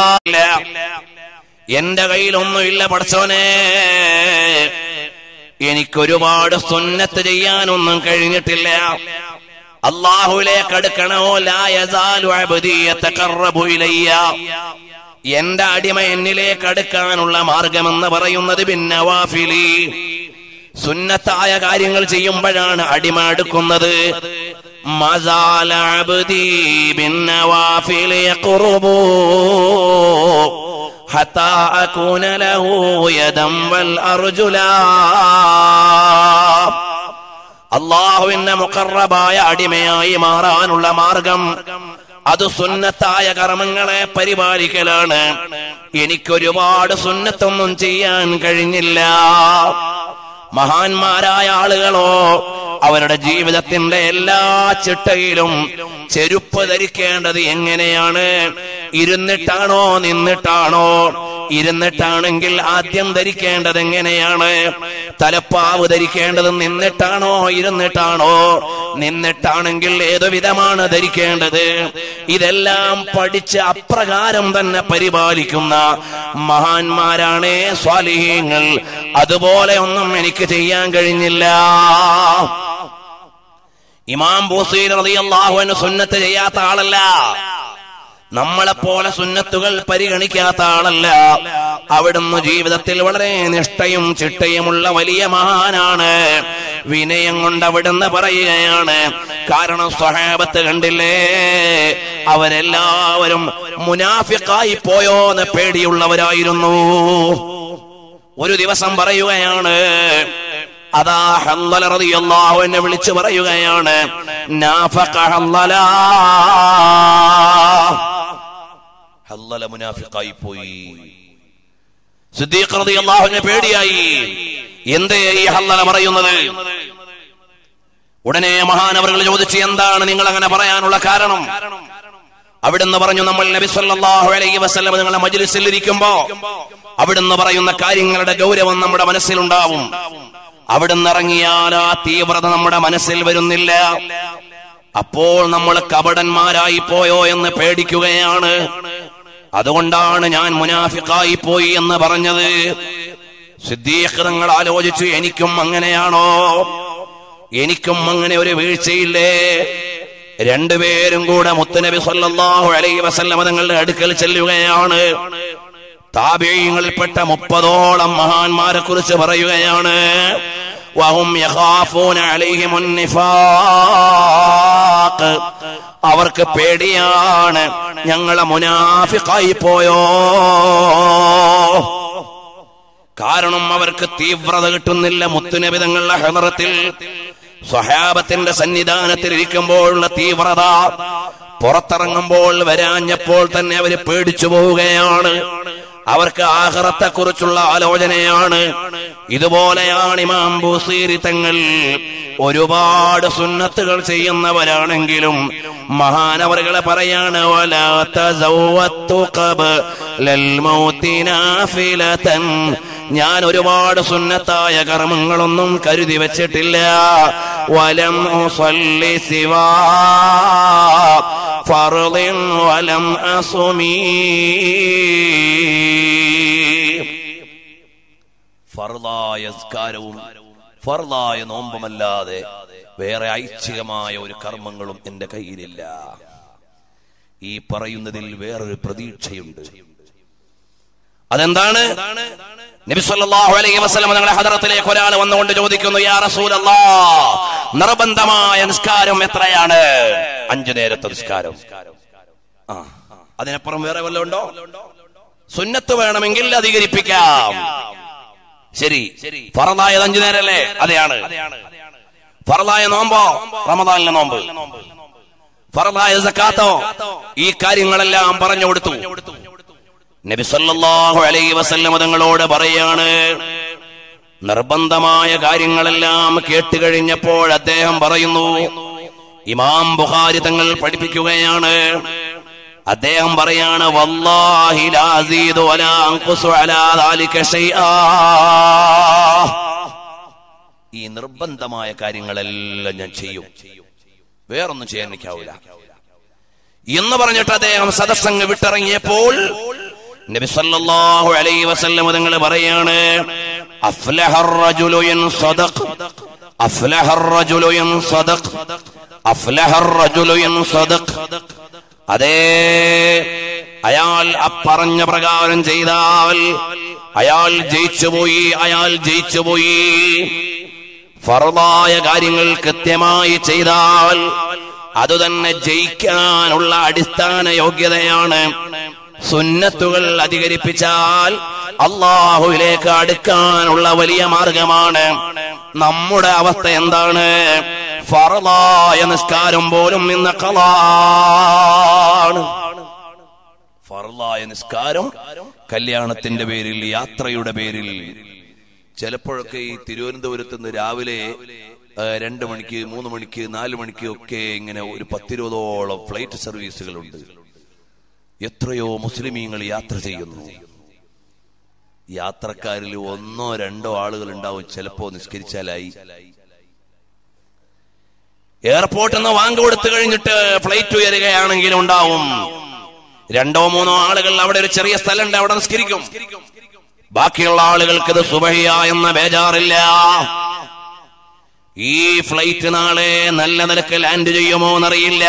എന്റെ കയ്യിലൊന്നുമില്ല പടച്ചോനെ എനിക്കൊരുപാട് സുന്നത്ത് ചെയ്യാനൊന്നും കഴിഞ്ഞിട്ടില്ല അള്ളാഹുലേക്ക് അടുക്കണോ ലായസാലു അബ്ദി യതഖറബു ഇലയ്യ എന്റെ അടിമ എന്നിലേക്ക് അടുക്കാനുള്ള മാർഗമെന്ന് പറയുന്നത് ബിന്നവാഫിലി സുന്നത്തായ കാര്യങ്ങൾ ചെയ്യുമ്പോഴാണ് അടിമ അടുക്കുന്നത് മസാല അബ്ദി ബിന്നവാഫിലി യഖറുബു حتى أكون له يدا والأرجلا അള്ളാഹുവിന്റെ മുഖറബായ അടിമയായി മാറാനുള്ള മാർഗം അത് സുന്നത്തായ കർമ്മങ്ങളെ പരിപാലിക്കലാണ് എനിക്കൊരുപാട് സുന്നത്തൊന്നും ചെയ്യാൻ കഴിഞ്ഞില്ല മഹാന്മാരായ ആളുകളോ അവരുടെ ജീവിതത്തിന്റെ എല്ലാ ചിട്ടയിലും ചെരുപ്പ് ധരിക്കേണ്ടത് എങ്ങനെയാണ് ഇരുന്നിട്ടാണോ നിന്നിട്ടാണോ ഇരുന്നിട്ടാണെങ്കിൽ ആദ്യം ധരിക്കേണ്ടത് എങ്ങനെയാണ് തലപ്പാവ് ധരിക്കേണ്ടത് നിന്നിട്ടാണോ ഇരുന്നിട്ടാണോ നിന്നിട്ടാണെങ്കിൽ ഏതു വിധമാണ് ധരിക്കേണ്ടത് ഇതെല്ലാം പഠിച്ച് അപ്രകാരം തന്നെ പരിപാലിക്കുന്ന മഹാന്മാരാണ് സ്വാലിഹീങ്ങൾ അതുപോലെ ഒന്നും എനിക്ക് ചെയ്യാൻ കഴിഞ്ഞില്ല ഇമാം ബൂസീർ റളിയല്ലാഹു അൻഹു സുന്നത്ത് ചെയ്യാത്ത ആളല്ല നമ്മളെപ്പോലെ സുന്നത്തുകൾ പരിഗണിക്കാത്ത ആളല്ല അവിടുന്ന് ജീവിതത്തിൽ വളരെ നിഷ്ഠയും ചിട്ടയുമുള്ള വലിയ മഹാനാണ് വിനയം കൊണ്ട് അവിടുന്ന് പറയുകയാണ് കാരണം സ്വഹാബത്ത് കണ്ടില്ലേ മുനാഫിക്കായി പോയോന്ന് പേടിയുള്ളവരായിരുന്നു ഒരു ദിവസം പറയുകയാണ് അതാ ഹന്തല റളിയല്ലാഹു എന്നെ വിളിച്ചു പറയുകയാണ് നാഫഖ ഹന്തല ഹല്ലല മുനാഫിക്കായി പോയി സിദ്ദീഖ് റളിയല്ലാഹുവിനെ പേടിയായി എന്തേ ഈ ഹല്ലല പറയുന്നത് ഉടനെ മഹാനവറുകൾ ചോദിച്ചു എന്താണ് നിങ്ങൾ അങ്ങനെ പറയാനുള്ള കാരണം അവിടുന്ന് പറഞ്ഞു നമ്മൾ നബി സല്ലല്ലാഹു അലൈഹി വസല്ലം നിങ്ങളെ മജ്ലിസിൽ ഇരിക്കുമ്പോ അവിടുന്ന് പറയുന്ന കാര്യങ്ങളുടെ ഗൗരവം നമ്മുടെ മനസ്സിലുണ്ടാവും അവിടുന്ന് ഇറങ്ങിയാൽ ആ തീവ്രത നമ്മുടെ മനസ്സിൽ വരുന്നില്ല അപ്പോൾ നമ്മൾ കപടന്മാരായി പോയോ എന്ന് പേടിക്കുകയാണ് അതുകൊണ്ടാണ് ഞാൻ മുനാഫിക്കായി പോയി എന്ന് പറഞ്ഞത് സിദ്ദീഖ് തങ്ങൾ ആലോചിച്ചു എനിക്കും അങ്ങനെയാണോ എനിക്കും അങ്ങനെ ഒരു വീഴ്ചയില്ലേ രണ്ടുപേരും കൂടെ മുത്തുനബി സല്ലല്ലാഹു അലൈഹി വസല്ലമ തങ്ങളുടെ അടുക്കൽ ചെല്ലുകയാണ് താപേയങ്ങളിൽപ്പെട്ട മുപ്പതോളം മഹാന്മാരെ കുറിച്ച് പറയുകയാണ് വഹും യഖാഫൂന അലൈഹിമുൻ നിഫാഖ് അവർക്ക് പേടിയാണ് ഞങ്ങളെ മുനാഫിക്കായി പോയോ കാരണം അവർക്ക് തീവ്രത കിട്ടുന്നില്ല മുത്തുനബിതങ്ങളുടെ ഹെറത്തിൽ സ്വഹാബത്തിന്റെ സന്നിധാനത്തിൽ ഇരിക്കുമ്പോഴുള്ള തീവ്രത പുറത്തിറങ്ങുമ്പോൾ വരാഞ്ഞപ്പോൾ തന്നെ അവര് പേടിച്ചു പോവുകയാണ് അവർക്ക് ആഹ്റത്തെ കുറിച്ചുള്ള ആലോചനയാണ് ഇതുപോലെയാണ് ഇമാം ബുസീരി തങ്ങൾ ഒരുപാട് സുന്നത്തുകൾ ചെയ്യുന്നവരാണെങ്കിലും മഹാനവറുകളെ പറയാണ് "വലാ തസവ്വത്തു ഖബ്ലൽ മൗതി നാഫിലതൻ." ഞാൻ ഒരുപാട് സുന്നത്തായ കർമ്മങ്ങളൊന്നും കരുതി വെച്ചിട്ടില്ല വലം ഉസല്ലി സിവാ ഫർളിൻ വലം അസുമീ ഫർദായ സ്കാരവും ഫർദായ നോമ്പുമല്ലാതെ വേറെ ഐച്ഛികമായ ഒരു കർമ്മങ്ങളും എന്റെ കയ്യിലില്ല ഈ പറയുന്നതിൽ വേറൊരു പ്രതീക്ഷയുണ്ട് അതെന്താണ് നബി സല്ലല്ലാഹു അലൈഹി വസല്ലം ഞങ്ങളുടെ ഹദറത്തിലേക്ക് ഒരാൾ വന്നുകൊണ്ട് ചോദിക്കുന്നു യാ റസൂലല്ലാഹ് നിർബന്ധമായ നിസ്കാരം എത്രയാണ് അഞ്ചു നേരത്തെ നിസ്കാരം ആ അതിനപ്പുറം വേറെ വല്ലതും ഉണ്ടോ സുന്നത്ത് വേണമെങ്കിൽ അധികരിപ്പിക്കാം ശരി ഫറലായത് അഞ്ചു നേരല്ലേ അതെയാണ് ഫറലായ നോമ്പോ റമദാനിലെ നോമ്പ് ഫറലായ സക്കാത്തോ ഈ കാര്യങ്ങളെല്ലാം പറഞ്ഞു കൊടുത്തു നബി സല്ലല്ലാഹു അലൈഹി വസല്ലം തങ്ങളോട് പറയാണ് നിർബന്ധമായ കാര്യങ്ങളെല്ലാം കേട്ടുകഴിഞ്ഞപ്പോൾ അദ്ദേഹം പറയുന്നു ഇമാം ബുഖാരി തങ്ങൾ പഠിപ്പിക്കുകയാണ് അദ്ദേഹം പറയാണ് വല്ലാഹി ലാ അസീദു വലാ അൻഖുസു അലാ ദാലിക ശൈആ ഈ നിർബന്ധമായ കാര്യങ്ങളെല്ലാം ഞാൻ ചെയ്യും വേറൊന്നും ചെയ്യാൻ എനിക്കാവൂല എന്ന് പറഞ്ഞിട്ട് അദ്ദേഹം സദസ്സംഗ് വിട്ടിറങ്ങിയപ്പോൾ നബി സല്ലല്ലാഹു അലൈഹി വസല്ലം തങ്ങൾ പറയാണ് അഫ്ലഹർ റജുലു ഇൻ സദഖ് അഫ്ലഹർ റജുലു ഇൻ സദഖ് അഫ്ലഹർ റജുലു ഇൻ സദഖ് അതേ അയാൾ അപ്പറഞ്ഞ പ്രകാരം ചെയ്താൽ അയാൾ ജയിച്ചുപോയി അയാൾ ജയിച്ചുപോയി ഫറദായ കാര്യങ്ങൾ കൃത്യമായി ചെയ്താൽ അതുതന്നെ ജയിക്കാനുള്ള അടിസ്ഥാന യോഗ്യതയാണ് സുന്നത്തുകൾ അധികരിപ്പിച്ചാൽ അള്ളാഹുവിലേക്ക് അടുക്കാനുള്ള വലിയ മാർഗമാണ് നമ്മുടെ അവസ്ഥ എന്താണ് ഫറലായ നിസ്കാരം പോലും ഇന്ന് കളാണ് ഫറലായ നിസ്കാരം കല്യാണത്തിന്റെ പേരിൽ യാത്രയുടെ പേരിൽ ചിലപ്പോഴൊക്കെ ഈ തിരുവനന്തപുരത്ത് നിന്ന് രാവിലെ ആ, രണ്ട് മണിക്ക് മൂന്ന് മണിക്ക് നാല് മണിക്ക് ഒക്കെ ഇങ്ങനെ ഒരു പത്തിരുപതോളം ഫ്ലൈറ്റ് സർവീസുകളുണ്ട് എത്രയോ മുസ്ലിമീങ്ങൾ യാത്ര ചെയ്യുന്നു യാത്രക്കാരിൽ ഒന്നോ രണ്ടോ ആളുകൾ ഉണ്ടാവും ചിലപ്പോ നിസ്കരിച്ചാലായി എയർപോർട്ടിൽ നിന്ന് വാങ്ക് കൊടുത്തു കഴിഞ്ഞിട്ട് ഫ്ലൈറ്റ് ഉയരുകയാണെങ്കിൽ ഉണ്ടാവും രണ്ടോ മൂന്നോ ആളുകൾ അവിടെ ഒരു ചെറിയ സ്ഥലമുണ്ട് അവിടെ നിസ്കരിക്കും ബാക്കിയുള്ള ആളുകൾക്ക് ഇത് സുബഹിയ എന്ന ബേജാറില്ല ഈ ഫ്ലൈറ്റ് നാളെ നല്ല നിലക്ക് ലാൻഡ് ചെയ്യുമോ എന്നറിയില്ല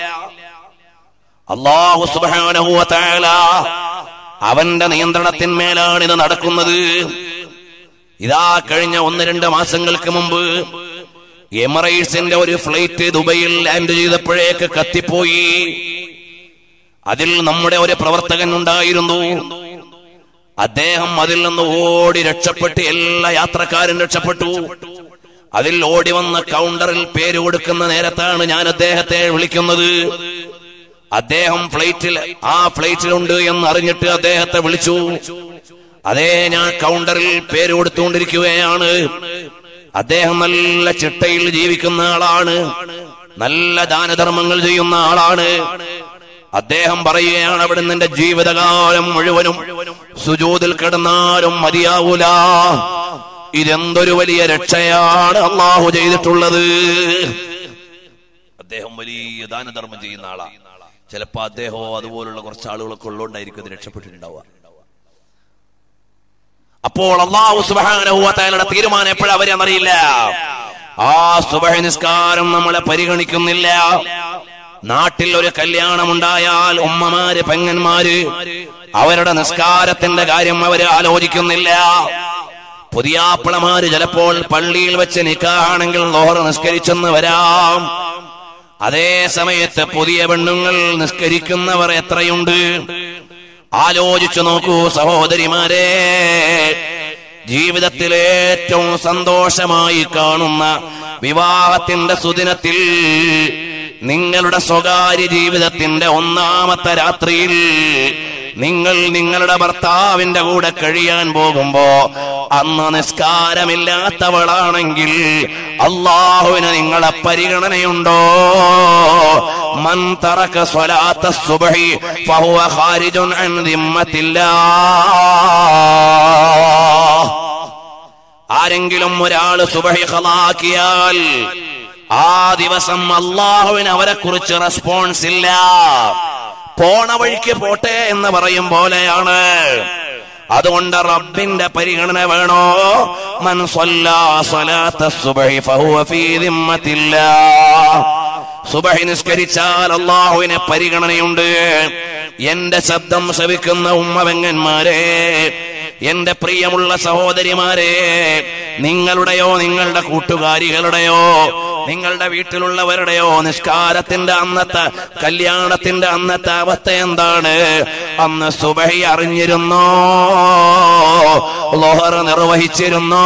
അള്ളാഹു സുബ്ഹാനഹു വ തആല അവന്റെ നിയന്ത്രണത്തിന്മേലാണ് ഇത് നടക്കുന്നത് ഇതാ കഴിഞ്ഞ ഒന്ന് രണ്ട് മാസങ്ങൾക്ക് മുമ്പ് എമിറേറ്റ്സിന്റെ ഒരു ഫ്ലൈറ്റ് ദുബൈയിൽ ലാൻഡ് ചെയ്തപ്പോഴേക്ക് കത്തിപ്പോയി അതിൽ നമ്മുടെ ഒരു പ്രവർത്തകൻ ഉണ്ടായിരുന്നു അദ്ദേഹം അതിൽ നിന്ന് ഓടി രക്ഷപ്പെട്ട് എല്ലാ യാത്രക്കാരും രക്ഷപ്പെട്ടു അതിൽ ഓടി വന്ന കൗണ്ടറിൽ പേര് കൊടുക്കുന്ന നേരത്താണ് ഞാൻ അദ്ദേഹത്തെ വിളിക്കുന്നത് അദ്ദേഹം ഫ്ലൈറ്റിൽ ആ ഫ്ലൈറ്റിലുണ്ട് എന്ന് അറിഞ്ഞിട്ട് അദ്ദേഹത്തെ വിളിച്ചു അതേ ഞാൻ കൗണ്ടറിൽ പേര് കൊടുത്തുകൊണ്ടിരിക്കുകയാണ് അദ്ദേഹം നല്ല ചിട്ടയിൽ ജീവിക്കുന്ന ആളാണ് നല്ല ദാനധർമ്മങ്ങൾ ചെയ്യുന്ന ആളാണ് അദ്ദേഹം പറയുകയാണ് അവിടെ നിന്റെ ജീവിതകാലം മുഴുവനും സുജൂതിൽ കിടന്നാലും മതിയാവൂല ഇതെന്തൊരു വലിയ രക്ഷയാണ് അള്ളാഹു ചെയ്തിട്ടുള്ളത് അദ്ദേഹം വലിയ ദാനധർമ്മം ചെയ്യുന്ന ആളാണ് ചിലപ്പോ അദ്ദേഹമോ അതുപോലുള്ള കുറച്ച് ആളുകളൊക്കെ ഉള്ളതുകൊണ്ടായിരിക്കും ഇത് രക്ഷപ്പെട്ടിട്ടുണ്ടാവുക അപ്പോൾ അള്ളാഹു സുബാനുടെ തീരുമാനം എപ്പോഴും അവരെന്നറിയില്ല ആ സുബഹ നിസ്കാരം നമ്മളെ പരിഗണിക്കുന്നില്ല നാട്ടിൽ ഒരു കല്യാണം ഉണ്ടായാൽ ഉമ്മമാര് പെങ്ങന്മാര് അവരുടെ നിസ്കാരത്തിന്റെ കാര്യം അവര് ആലോചിക്കുന്നില്ല പുതിയാപ്പിളമാര് ചിലപ്പോൾ പള്ളിയിൽ വെച്ച് നിക്കാണെങ്കിൽ ലോഹർ നിസ്കരിച്ചെന്ന് വരാം അതേ സമയത്ത് പുതിയ പെണ്ണുങ്ങൾ നിസ്കരിക്കുന്നവർ എത്രയുണ്ട് ആലോചിച്ചു നോക്കൂ സഹോദരിമാരെ ജീവിതത്തിൽ ഏറ്റവും സന്തോഷമായി കാണുന്ന വിവാഹത്തിന്റെ സുദിനത്തിൽ നിങ്ങളുടെ സ്വകാര്യ ജീവിതത്തിന്റെ ഒന്നാമത്തെ രാത്രിയിൽ നിങ്ങൾ നിങ്ങളുടെ ഭർത്താവിന്റെ കൂടെ കഴിയാൻ പോകുമ്പോ അന്ന് നിസ്കാരമില്ലാത്തവളാണെങ്കിൽ അള്ളാഹുവിന് നിങ്ങളെ പരിഗണനയുണ്ടോ മൻ തറക സ്വലാത്ത സുബഹി ഫഹുവ ഖാരിജുൻ അൻ ദിമ്മത്തില്ലാ ആരെങ്കിലും ഒരാള് സുബഹി ഖലാക്കിയാൽ ആ ദിവസം അള്ളാഹുവിന് അവരെ കുറിച്ച് റെസ്പോൺസ് ഇല്ല പോണ വഴിക്ക് പോട്ടെ എന്ന് പറയും പോലെയാണ് അതുകൊണ്ട് റബ്ബിന്റെ പരിഗണന വേണോ മൻ സ്വല്ലാ സ്വലാത്ത സുബഹി ഫഹുവ ഫീ ദിമ്മത്തില്ലാ സുബഹി നിസ്കരിച്ചാൽ അള്ളാഹുവിന് പരിഗണനയുണ്ട് എന്റെ ശബ്ദം ശ്രവിക്കുന്ന ഉമ്മവെങ്ങന്മാരെ എന്റെ പ്രിയമുള്ള സഹോദരിമാരെ നിങ്ങളുടെയോ നിങ്ങളുടെ കൂട്ടുകാരികളുടെയോ നിങ്ങളുടെ വീട്ടിലുള്ളവരുടെയോ നിസ്കാരത്തിന്റെ അന്നത്തെ കല്യാണത്തിന്റെ അന്നത്തെ അവസ്ഥ എന്താണ് അന്ന് സുബഹി അറിഞ്ഞിരുന്നോ ലോഹർ നിർവഹിച്ചിരുന്നോ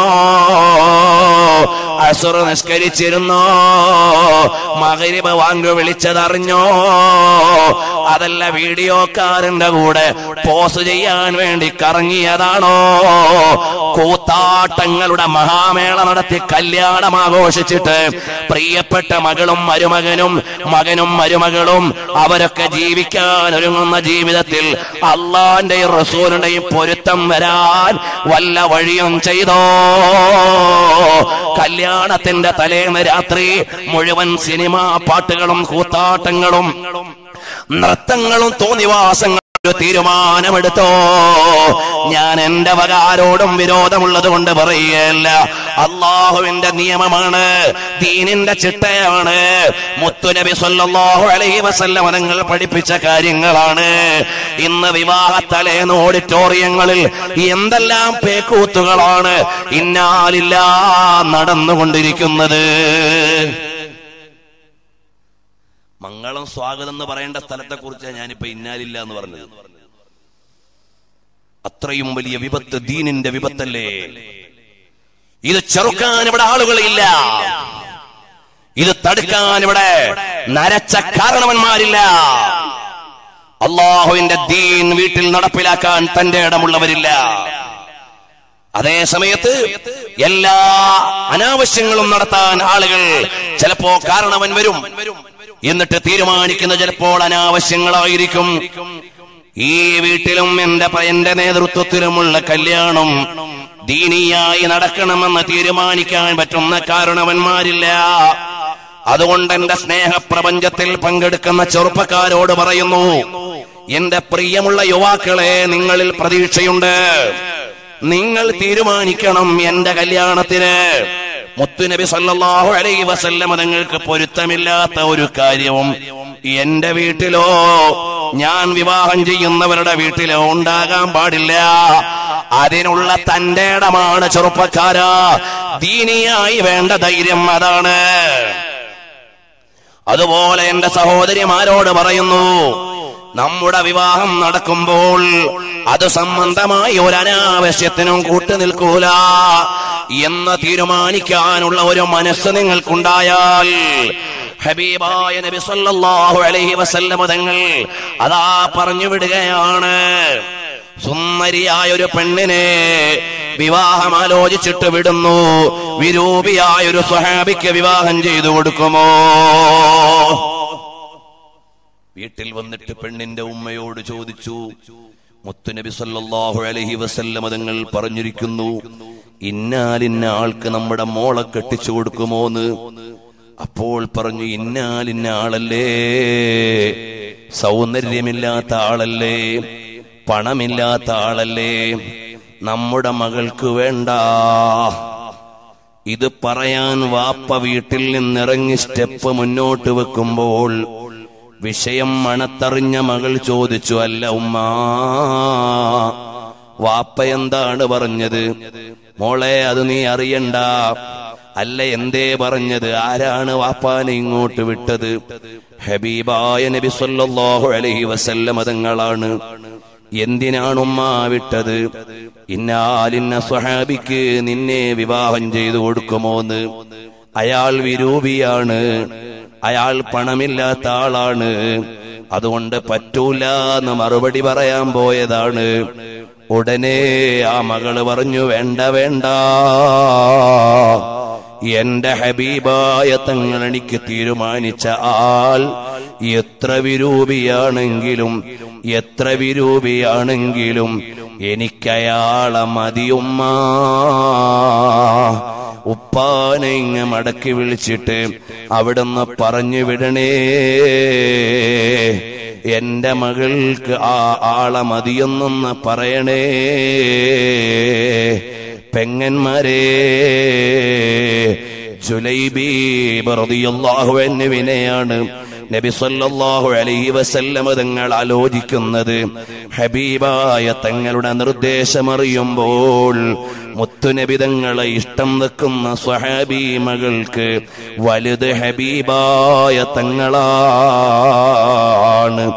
അസുർ നിസ്കരിച്ചിരുന്നോ മകരിബ് വാങ്ങു വിളിച്ചതറിഞ്ഞോ അതല്ല വീഡിയോക്കാരന്റെ കൂടെ പോസ് ചെയ്യാൻ വേണ്ടി കറങ്ങിയതാണോ കൂത്താട്ടങ്ങളുടെ മഹാമേള നടത്തി കല്യാണം ആഘോഷിച്ചിട്ട് പ്രിയപ്പെട്ട മകളും മരുമകനും മകനും മരുമകളും അവരൊക്കെ ജീവിക്കാൻ ഒരുങ്ങുന്ന ജീവിതത്തിൽ അള്ളാന്റെയും റസൂലിന്റെയും പൊരുത്തം വരാൻ വല്ല വഴിയും ചെയ്തോ കല്യാണത്തിന്റെ തലേന്ന് രാത്രി മുഴുവൻ സിനിമാ പാട്ടുകളും കൂത്താട്ടങ്ങളും നൃത്തങ്ങളും തോന്നിവാസങ്ങളും ഒരു തീരുമാനമെടുത്തോ ഞാൻ എന്റെ വകാരോടും വിരോധമുള്ളത് കൊണ്ട് പറയുകയല്ല അള്ളാഹുവിന്റെ നിയമമാണ് ദീനിന്റെ ചിട്ടയാണ് മുത്തുനബി സല്ലല്ലാഹു അലൈഹി വസല്ലം നിങ്ങൾ പഠിപ്പിച്ച കാര്യങ്ങളാണ് ഇന്ന് വിവാഹ തലേന്ന് ഓഡിറ്റോറിയങ്ങളിൽ എന്തെല്ലാം പേക്കൂത്തുകളാണ് ഇന്നാലില്ല നടന്നുകൊണ്ടിരിക്കുന്നത് മംഗളം സ്വാഗതം എന്ന് പറയേണ്ട സ്ഥലത്തെ കുറിച്ച് ഞാനിപ്പോ ഇന്നാലില്ല എന്ന് പറഞ്ഞത് അത്രയും വലിയ വിപത്ത് ദീനിന്റെ വിപത്തല്ലേ ഇത് ചെറുക്കാൻ ഇവിടെ ആളുകളില്ല ഇത് തടുക്കാൻ ഇവിടെ നരച്ച കാരണവന്മാരില്ല അള്ളാഹുവിന്റെ ദീൻ വീട്ടിൽ നടപ്പിലാക്കാൻ തന്റെ ഇടമുള്ളവരില്ല അതേ സമയത്ത് എല്ലാ അനാവശ്യങ്ങളും നടത്താൻ ആളുകൾ ചിലപ്പോ കാരണവൻ വരും എന്നിട്ട് തീരുമാനിക്കുന്ന ചിലപ്പോൾ അനാവശ്യങ്ങളായിരിക്കും ഈ വീട്ടിലും എന്റെ പ- എന്റെ നേതൃത്വത്തിലുമുള്ള കല്യാണം ദീനിയായി നടക്കണമെന്ന് തീരുമാനിക്കാൻ പറ്റുന്ന കാരണവന്മാരില്ല അതുകൊണ്ട് എന്റെ സ്നേഹപ്രപഞ്ചത്തിൽ പങ്കെടുക്കുന്ന ചെറുപ്പക്കാരോട് പറയുന്നു എന്റെ പ്രിയമുള്ള യുവാക്കളെ നിങ്ങളിൽ പ്രതീക്ഷയുണ്ട് നിങ്ങൾ തീരുമാനിക്കണം എന്റെ കല്യാണത്തിന് മുത്തുനബി സല്ലല്ലാഹു അലൈഹി വസല്ലമ നിങ്ങൾക്ക് പൊരുത്തമില്ലാത്ത ഒരു കാര്യവും എന്റെ വീട്ടിലോ ഞാൻ വിവാഹം ചെയ്യുന്നവരുടെ വീട്ടിലോ ഉണ്ടാകാൻ പാടില്ല അതിനുള്ള തന്റെ ഇടമാണ് ചെറുപ്പക്കാരാ ദീനിയായി വേണ്ട ധൈര്യം അതാണ് അതുപോലെ എന്റെ സഹോദരിമാരോട് പറയുന്നു നമ്മുടെ വിവാഹം നടക്കുമ്പോൾ അത് സംബന്ധമായി ഒരു അനാവശ്യത്തിനും കൂട്ടുനിൽക്കൂല എന്ന് തീരുമാനിക്കാനുള്ള ഒരു മനസ്സ് നിങ്ങൾക്കുണ്ടായാൽ ഹബീബായ നബി സല്ലല്ലാഹു അലൈഹി വസല്ലമ തങ്ങൾ അതാ പറഞ്ഞു വിടുകയാണ് സുന്ദരിയായ ഒരു പെണ്ണിനെ വിവാഹം ആലോചിച്ചിട്ട് വിടുന്നു വിരൂപിയായ ഒരു സ്വഹാബിക്ക് വിവാഹം ചെയ്തു കൊടുക്കുമോ വീട്ടിൽ വന്നിട്ട് പെണ്ണിന്റെ ഉമ്മയോട് ചോദിച്ചു മുത്തുനബി സല്ലല്ലാഹു അലൈഹി വസല്ലമ തങ്ങൾ പറഞ്ഞിരിക്കുന്നു ഇന്നാലിന്ന ആൾക്ക് നമ്മുടെ മോളെ കെട്ടിച്ചു കൊടുക്കുമോന്ന് അപ്പോൾ പറഞ്ഞു ഇന്നാലിന്ന ആളല്ലേ സൗന്ദര്യമില്ലാത്ത ആളല്ലേ പണമില്ലാത്ത ആളല്ലേ നമ്മുടെ മകൾക്ക് വേണ്ട ഇത് പറയാൻ വാപ്പ വീട്ടിൽ നിന്നിറങ്ങി സ്റ്റെപ്പ് മുന്നോട്ട് വെക്കുമ്പോൾ വിഷയം മണത്തറിഞ്ഞ മകൾ ചോദിച്ചു അല്ല ഉമ്മ വാപ്പ എന്താണ് പറഞ്ഞത് മോളെ അത് നീ അറിയണ്ട അല്ല എന്തേ പറഞ്ഞത് ആരാണ് വാപ്പാനെ ഇങ്ങോട്ട് വിട്ടത് ഹബീബായ നബി സല്ലല്ലാഹു അലൈഹി വസല്ലമ തങ്ങളാണ് എന്തിനാണ് ഉമ്മ വിട്ടത് ഇന്നാലിന്ന സ്വഹാബിക്ക് നിന്നെ വിവാഹം ചെയ്തു കൊടുക്കുമോന്ന് അയാൾ വിരൂപിയാണ് അയാൾ പണമില്ലാത്ത ആളാണ് അതുകൊണ്ട് പറ്റൂല എന്ന് മറുപടി പറയാൻ പോയതാണ് ഉടനെ ആ മകള് പറഞ്ഞു വേണ്ട വേണ്ട എന്റെ ഹബീബായ തങ്ങൾ എനിക്ക് തീരുമാനിച്ച ആൾ എത്ര വിരൂപിയാണെങ്കിലും എത്ര വിരൂപിയാണെങ്കിലും എനിക്കയാളെ മതിയുമ്മ ഉപ്പാനെ ഇങ്ങ് മടക്കി വിളിച്ചിട്ട് അവിടുന്ന് പറഞ്ഞു വിടണേ എന്റെ മകൾക്ക് ആ ആളെ മതിയെന്നൊന്ന് പറയണേ പെങ്ങന്മാരെ ജുലൈബീബിനെയാണ് നബി സല്ലല്ലാഹു അലൈഹി വസല്ലമ തങ്ങൾ ആലോചിക്കുന്നത് ഹബീബായ തങ്ങളുടെ നിർദ്ദേശമറിയുമ്പോൾ മുത്തുനബി തങ്ങളെ ഇഷ്ടം വെക്കുന്ന സ്വഹാബി മകൾക്ക് വലുത് ഹബീബായ തങ്ങളാണ്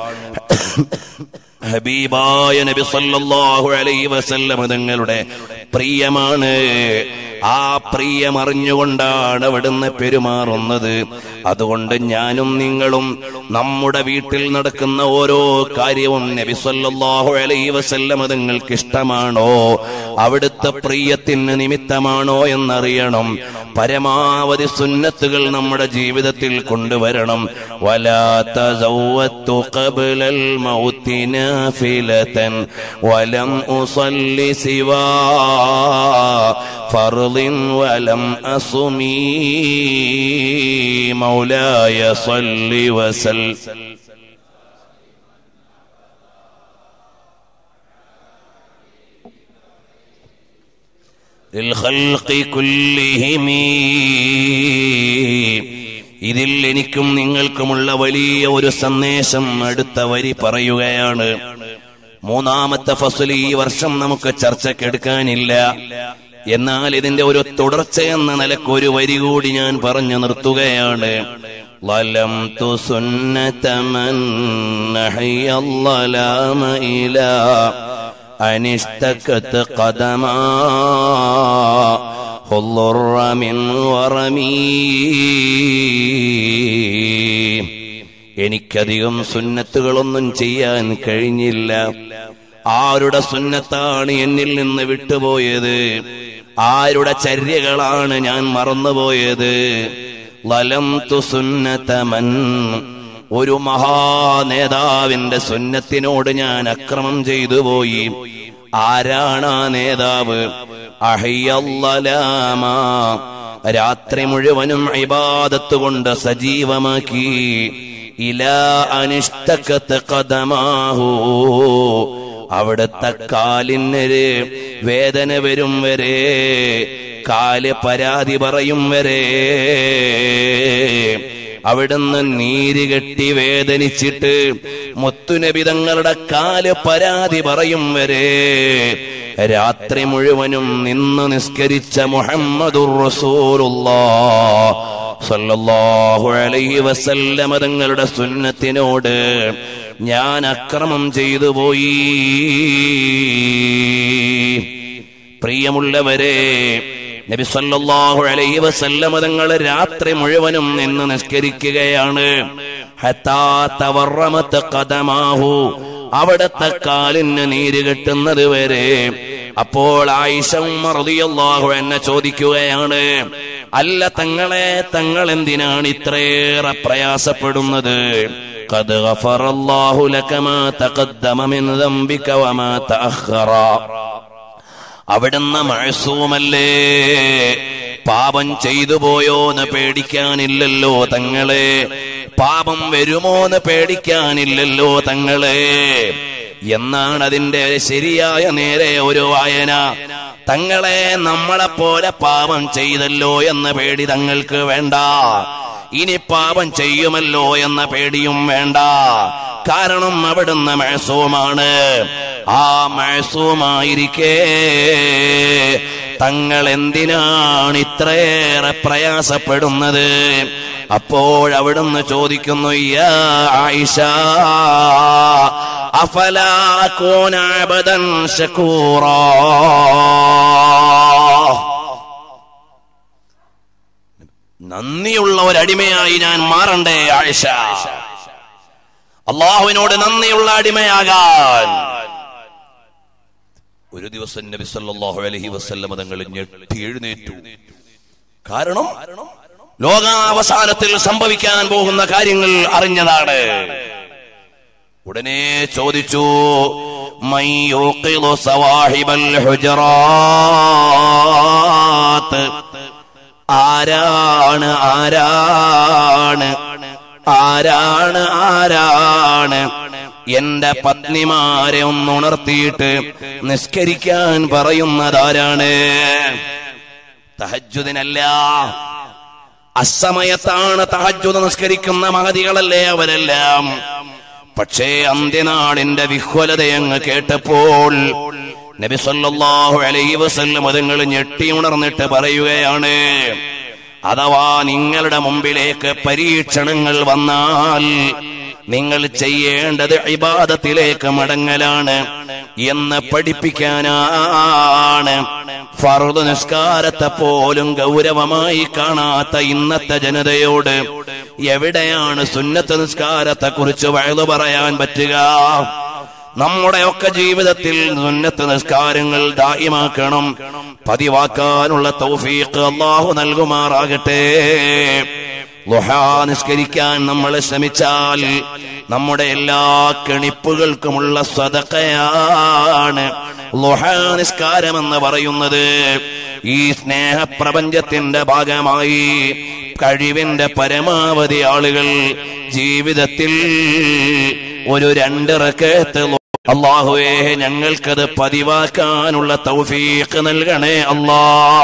ഹബീബായ നബി സല്ലല്ലാഹു അലൈഹി വസല്ലമ തങ്ങളുടെ പ്രിയമാണ് ആ പ്രിയം അറിഞ്ഞുകൊണ്ടാണ് അവിടുന്ന് പെരുമാറുന്നത് അതുകൊണ്ട് ഞാനും നിങ്ങളും നമ്മുടെ വീട്ടിൽ നടക്കുന്ന ഓരോ കാര്യവും നബി സല്ലല്ലാഹു അലൈഹി വസല്ലമ തങ്ങൾക്ക് ഇഷ്ടമാണോ അവിടുത്തെ പ്രിയത്തിന് നിമിത്തമാണോ എന്നറിയണം പരമാവധി സുന്നത്തുകൾ നമ്മുടെ ജീവിതത്തിൽ കൊണ്ടുവരണം വലാ തസവ്വത്തു ഖബ്ലൽ മൗത്തി നാഫിലതൻ വലം ഉസല്ലി സിവാ فرض ولم أصمي مولاي صل وسلم للخلق كلهم ഇതിൽ എനിക്കും നിങ്ങൾക്കുമുള്ള വലിയ ഒരു സന്ദേശം അടുത്ത വരി പറയുകയാണ് മൂന്നാമത്തെ ഫസൽ ഈ വർഷം നമുക്ക് ചർച്ചക്കെടുക്കാനില്ല എന്നാൽ ഇതിന്റെ ഒരു തുടർച്ച എന്ന നിലക്ക് ഒരു വരി കൂടി ഞാൻ പറഞ്ഞു നിർത്തുകയാണ് ലലം തു അനിഷ്ടക്കത്ത് കദമാ خضر من ورمي എനിക്കധികം സുന്നത്തുകളൊന്നും ചെയ്യാൻ കഴിഞ്ഞില്ല ആരുടെ സുന്നത്താണ് എന്നിൽ നിന്ന് വിട്ടുപോയത് ആരുടെ ചര്യകളാണ് ഞാൻ മറന്നുപോയത് ലലം തു സുന്നതമൻ ഒരു മഹാനേതാവിന്റെ സുന്നത്തിനോട് ഞാൻ അക്രമം ചെയ്തു പോയി ആരാണ് ആ നേതാവ് അഹയ്യല്ലലാമ രാത്രി മുഴുവനും ഇബാദത്ത് കൊണ്ട് സജീവമാക്കി ഇലാ അനിഷ്ടക്കത്ത് കഥമാഹൂ അവിടുത്തെ കാലിനൊരു വേദന വരും വരെ കാല് പരാതി പറയും വരെ അവിടുന്ന് നീര് കെട്ടി വേദനിച്ചിട്ട് മുത്തുനബിതങ്ങളുടെ കാല് പരാതി പറയും വരെ രാത്രി മുഴുവനും നിന്ന് നിസ്കരിച്ച മുഹമ്മദുർ റസൂലുള്ളാഹ് സല്ലല്ലാഹു അലൈഹി വസല്ലമ തങ്ങളുടെ സുന്നത്തിനോട് ഞാൻ അക്രമം ചെയ്തു പോയി പ്രിയമുള്ളവരെ നബി സല്ലല്ലാഹു അലൈഹി വസല്ലമ തങ്ങൾ രാത്രി മുഴുവനും നിന്ന് നിസ്കരിക്കുകയാണ് ഹത്താ തവർറമത്ത് ഖദമാഹു അവിടത്തെ കാലിന് നീര് കെട്ടുന്നത് വരെ അപ്പോൾ ആയിഷ ഉമ്മ റളിയല്ലാഹു അൻഹ ചോദിക്കുകയാണ് അല്ല തങ്ങളെ തങ്ങൾ എന്തിനാണ് ഇത്രയേറെ പ്രയാസപ്പെടുന്നത് قد غفر الله لك ما تقدم من ذنبك وما تأخر അവിടുന്ന് മഴസൂമല്ലേ പാപം ചെയ്തു പോയോന്ന് പേടിക്കാനില്ലല്ലോ തങ്ങളെ പാപം വരുമോന്ന് പേടിക്കാനില്ലല്ലോ തങ്ങളെ എന്നാണ് അതിന്റെ ശരിയായ നേരെ ഒരു വായന തങ്ങളെ നമ്മളെപ്പോലെ പാപം ചെയ്തല്ലോ എന്ന പേടി തങ്ങൾക്ക് വേണ്ട ഇനി പാപം ചെയ്യുമല്ലോ എന്ന പേടിയും വേണ്ട കാരണം അവിടുന്ന് മഴസൂമാണ് ആ മഴസൂമായിരിക്കേ തങ്ങൾ എന്തിനാണ് ഇത്രയേറെ പ്രയാസപ്പെടുന്നത് അപ്പോഴവിടുന്ന് ചോദിക്കുന്നു യാ ആയിഷ അഫലാക്കോനാബദൻ ശക്കൂറാ നന്ദിയുള്ള ഒരടിമയായി ഞാൻ മാറണ്ടേ ആയിഷ അള്ളാഹുവിനോട് നന്ദിയുള്ള അടിമയാകാൻ ഒരു ദിവസം നബി സല്ലല്ലാഹു അലൈഹി വസല്ലമ തങ്ങൾ ഞെട്ടി എഴുന്നേറ്റു കാരണം ലോകാവസാനത്തിൽ സംഭവിക്കാൻ പോകുന്ന കാര്യങ്ങൾ അറിഞ്ഞതാണ് ഉടനെ ചോദിച്ചു മൻ യൂഖിദു സവാഹിബൽ ഹുജറാത്ത് ആരാണ് ആരാണ് ആരാണ് ആരാണ് എന്റെ പത്നിമാരെ ഒന്ന് ഉണർത്തിയിട്ട് നിസ്കരിക്കാൻ പറയുന്നതാരാണ് തഹജുദിനല്ല അസമയത്താണ് തഹജുദ് നിസ്കരിക്കുന്ന മഹതികളല്ലേ അവരെല്ലാം പക്ഷേ അന്ത്യനാളിന്റെ വിഹ്വലതയങ്ങ് കേട്ടപ്പോൾ നബി സല്ലല്ലാഹു അലൈഹി വസല്ലം അതുങ്ങൾ ഞെട്ടി ഉണർന്നിട്ട് പറയുകയാണ് അഥവാ നിങ്ങളുടെ മുമ്പിലേക്ക് പരീക്ഷണങ്ങൾ വന്നാൽ നിങ്ങൾ ചെയ്യേണ്ടത് ഇബാദത്തിലേക്ക് മടങ്ങലാണ് എന്ന് പഠിപ്പിക്കാനാണ് ഫറുദ് നിസ്കാരത്തെ പോലും ഗൗരവമായി കാണാത്ത ഇന്നത്തെ ജനതയോട് എവിടെയാണ് സുന്നത്ത് നിസ്കാരത്തെ കുറിച്ച് വഴുതു പറയാൻ പറ്റുക നമ്മുടെയൊക്കെ ജീവിതത്തിൽ സുന്നത്ത് നിസ്കാരങ്ങൾ ദായിമാക്കണം പതിവാക്കാനുള്ള തൗഫീഖ് അള്ളാഹു നൽകുമാറാകട്ടെ ലുഹാ നിസ്കരിക്കാൻ നമ്മൾ ശ്രമിച്ചാൽ നമ്മുടെ എല്ലാ കെണിപ്പുകൾക്കുമുള്ള സ്വതക്കയാണ് ലുഹാ നിസ്കാരം എന്ന് പറയുന്നത് ഈ സ്നേഹപ്രപഞ്ചത്തിന്റെ ഭാഗമായി കഴിവിന്റെ പരമാവധി ആളുകൾ ജീവിതത്തിൽ ഒരു രണ്ട് റക്കത്ത് അള്ളാഹുവേ ഞങ്ങൾക്കത് പതിവാക്കാനുള്ള തൗഫീഖ് നൽകണേ അല്ലാ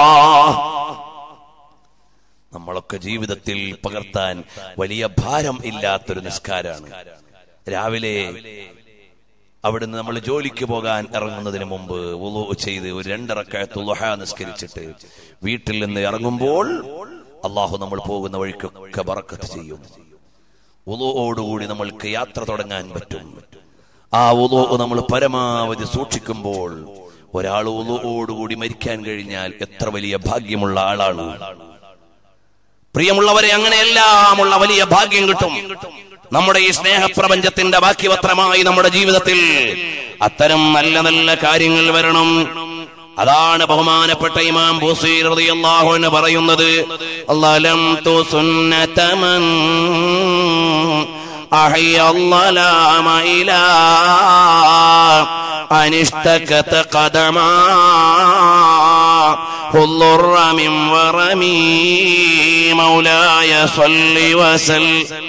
നമ്മളൊക്കെ ജീവിതത്തിൽ പകർത്താൻ വലിയ ഭാരം ഇല്ലാത്തൊരു നിസ്കാരാണ് രാവിലെ അവിടുന്ന് നമ്മൾ ജോലിക്ക് പോകാൻ ഇറങ്ങുന്നതിന് മുമ്പ് വുളു ചെയ്ത് ഒരു രണ്ടിറക്കഴത്ത് ലുഹ നിസ്കരിച്ചിട്ട് വീട്ടിൽ നിന്ന് ഇറങ്ങുമ്പോൾ അള്ളാഹു നമ്മൾ പോകുന്ന വഴിക്കൊക്കെ ബറക്കത്ത് ചെയ്യും ഉളുവോടുകൂടി നമ്മൾക്ക് യാത്ര തുടങ്ങാൻ പറ്റും ആ ഉളു നമ്മൾ പരമാവധി സൂക്ഷിക്കുമ്പോൾ ഒരാൾ ഉളുവോടുകൂടി മരിക്കാൻ കഴിഞ്ഞാൽ എത്ര വലിയ ഭാഗ്യമുള്ള ആളാണ് പ്രിയമുള്ളവരെ അങ്ങനെയെല്ലാമുള്ള വലിയ ഭാഗ്യം കിട്ടും നമ്മുടെ ഈ സ്നേഹപ്രപഞ്ചത്തിന്റെ ബാക്കിപത്രമായി നമ്മുടെ ജീവിതത്തിൽ അത്തരം നല്ല നല്ല കാര്യങ്ങൾ വരണം അതാണ് ബഹുമാനപ്പെട്ട ഇമാം ബുസീർ റളിയല്ലാഹു അൻഹു പറയുന്നത് അല്ലം തു സുന്നതമൻ അഹയ അല്ലലാമ ഇലാ അനിഷ്തകത ഖദമാ الضر من ورمي مولاي صل وسل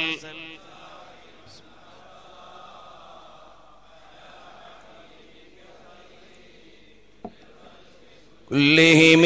كلهم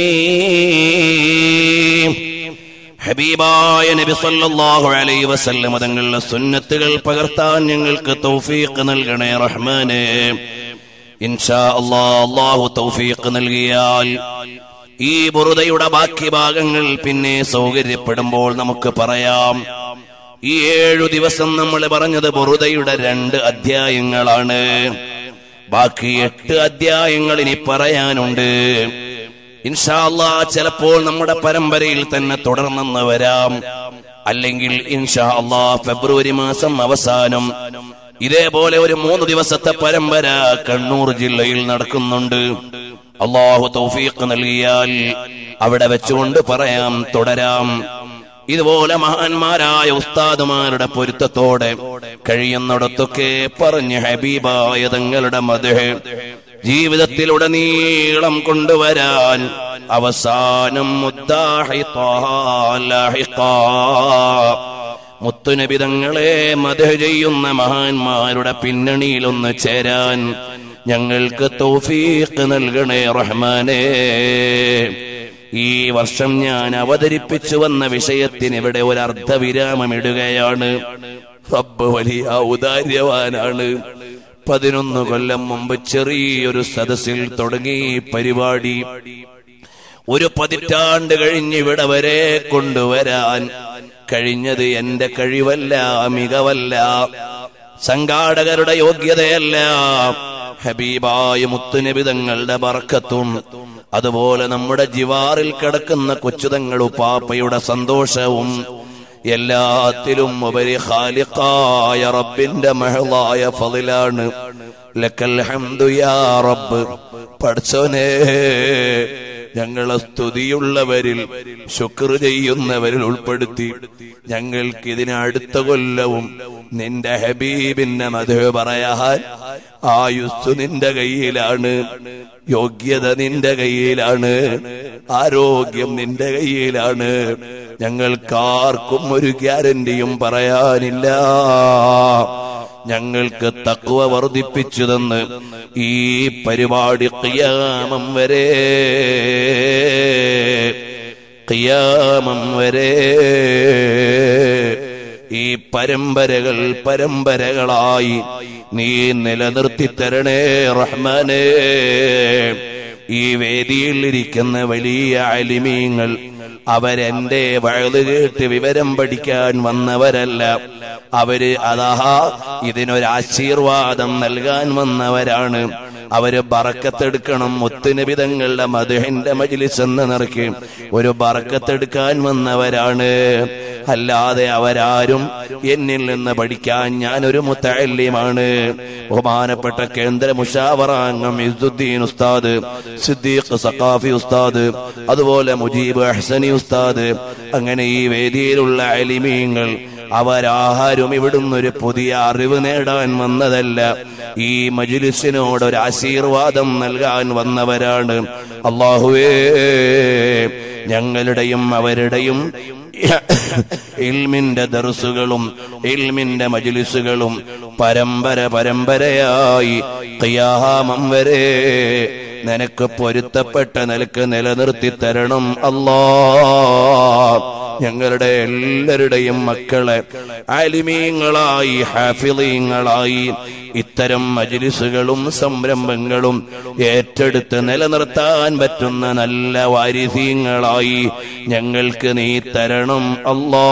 ഹബീബായ നബി സല്ലല്ലാഹു അലൈഹി വസല്ലം തങ്ങളുടെ സുന്നത്തുകൾ പകർത്താൻ ഞങ്ങൾക്ക് തൗഫീഖ് നൽകണേ റഹ്മാനെ ഇൻഷാ അല്ലാഹ് അല്ലാഹു തൗഫീഖ് നൽകിയാൽ ഈ ബുറുദയുടെ ബാക്കി ഭാഗങ്ങൾ പിന്നെ സൗകര്യപ്പെടുമ്പോൾ നമുക്ക് പറയാം ഈ ഏഴു ദിവസം നമ്മൾ പറഞ്ഞത് ബുറുദയുടെ രണ്ട് അധ്യായങ്ങളാണ് ബാക്കി എട്ട് അധ്യായങ്ങൾ ഇനി പറയാനുണ്ട് ഇൻഷാല്ല ചിലപ്പോൾ നമ്മുടെ പരമ്പരയിൽ തന്നെ തുടർന്നെന്ന് വരാം അല്ലെങ്കിൽ ഇൻഷാ അള്ളാ ഫെബ്രുവരി മാസം അവസാനം ഇതേപോലെ ഒരു മൂന്ന് ദിവസത്തെ പരമ്പര കണ്ണൂർ ജില്ലയിൽ നടക്കുന്നുണ്ട് അള്ളാഹു തൗഫീഖ് നൽകിയാൽ അവിടെ വെച്ചുകൊണ്ട് പറയാം തുടരാം ഇതുപോലെ മഹാന്മാരായ ഉസ്താദുമാരുടെ പൊരുത്തത്തോടെ കഴിയുന്നിടത്തൊക്കെ പറഞ്ഞ് ഹബീബായ തങ്ങളുടെ മധു ജീവിതത്തിലുടനീളം കൊണ്ടുവരാൻ അവസാനം മുത്തുനബിതങ്ങളെ മധു ചെയ്യുന്ന മഹാന്മാരുടെ പിന്നണിയിലൊന്ന് ചേരാൻ ഞങ്ങൾക്ക് തൗഫീഖ് നൽകണേ റഹ്മാനേ ഈ വർഷം ഞാൻ അവതരിപ്പിച്ചു വന്ന വിഷയത്തിന് ഇവിടെ ഒരു അർദ്ധവിരാമം ഇടുകയാണ് റബ്ബ് വലിയ ഔദാര്യവാനാണ് പതിനൊന്ന് കൊല്ലം മുമ്പ് ചെറിയൊരു സദസ്സിൽ തുടങ്ങി ഈ പരിപാടി ഒരു പതിറ്റാണ്ട് കഴിഞ്ഞ് ഇവിടെ വരെ കൊണ്ടുവരാൻ കഴിഞ്ഞത് എന്റെ കഴിവല്ല മികവല്ല സംഘാടകരുടെ യോഗ്യതയല്ല ഹബീബായ മുത്തുനിബിതങ്ങളുടെ ബർക്കത്തും അതുപോലെ നമ്മുടെ ജിവാറിൽ കിടക്കുന്ന കൊച്ചുതങ്ങൾ ഉപ്പാപ്പയുടെ സന്തോഷവും എല്ലാത്തിലും ഉപരി ഖാലിഖായ റബ്ബിന്റെ മഹളായ ഫതിലാണ് ലക്കൽ ഹംദു യാ റബ്ബ് പഠിച്ചോനേ ഞങ്ങളെ സ്തുതിയുള്ളവരിൽ ശുക്ർ ചെയ്യുന്നവരിൽ ഉൾപ്പെടുത്തി ഞങ്ങൾക്ക് ഇതിന് അടുത്ത കൊല്ലവും നിന്റെ ഹബീബിന്റെ മധു പറയാൻ ആയുസ് നിന്റെ കയ്യിലാണ് യോഗ്യത നിന്റെ കയ്യിലാണ് ആരോഗ്യം നിന്റെ കയ്യിലാണ് ഞങ്ങൾക്കാർക്കും ഒരു ഗ്യാരണ്ടിയും പറയാനില്ല ഞങ്ങൾക്ക് തക്കുവ വർദ്ധിപ്പിച്ചു തന്ന് ഈ പരിപാടി കിയാമം വരെ കിയാമം വരെ ഈ പരമ്പരകൾ പരമ്പരകളായി നീ നിലനിർത്തി തരണേ റഹ്മാനേ ഈ വേദിയിൽ ഇരിക്കുന്ന വലിയ അലിമീങ്ങൾ അവരെന്റെ വഴുത് കേട്ട് വിവരം പഠിക്കാൻ വന്നവരല്ല അവര് അതാ ഇതിനൊരു ആശീർവാദം നൽകാൻ വന്നവരാണ് അവര് ബറക്കത്തെടുക്കണം മുത്തുനിബിതങ്ങളുടെ മധുഹിന്റെ മജിലിസ് എന്ന നിറയ്ക്ക് ഒരു ബറക്കത്തെടുക്കാൻ വന്നവരാണ് അല്ലാതെ അവരാരും എന്നിൽ നിന്ന് പഠിക്കാൻ ഞാനൊരു മുത്തല്യമാണ് ബഹുമാനപ്പെട്ട കേന്ദ്ര മുഷാവറാംഗം ഇസുദ്ദീൻ ഉസ്താദ് സിദ്ദീഖ് സഖാഫി ഉസ്താദ് അതുപോലെ മുജീബ് അഹ്സനി ഉസ്താദ് അങ്ങനെ ഈ വേദിയിലുള്ള അലിമീങ്ങൾ അവരാരും ഇവിടുന്ന് ഒരു പുതിയ അറിവ് നേടാൻ വന്നതല്ല ഈ മജിലിസിനോട് ഒരു ആശീർവാദം നൽകാൻ വന്നവരാണ് അള്ളാഹുവേ ഞങ്ങളുടെയും അവരുടെയും ഇൽമിന്റെ ദർസുകളും ഇൽമിന്റെ മജിലിസുകളും പരമ്പര പരമ്പരയായി ഖിയാമം വരെ നിനക്ക് പൊരുത്തപ്പെട്ട നിലക്ക് നിലനിർത്തി തരണം അല്ലാ ഞങ്ങളുടെ എല്ലാവരുടെയും മക്കളെ ആലിമീങ്ങളായി ഹാഫിളീങ്ങളായി ഇത്തരം മജിലിസുകളും സംരംഭങ്ങളും ഏറ്റെടുത്ത് നിലനിർത്താൻ പറ്റുന്ന നല്ല വാരിധീങ്ങളായി ഞങ്ങൾക്ക് നീ തരണം അല്ലാ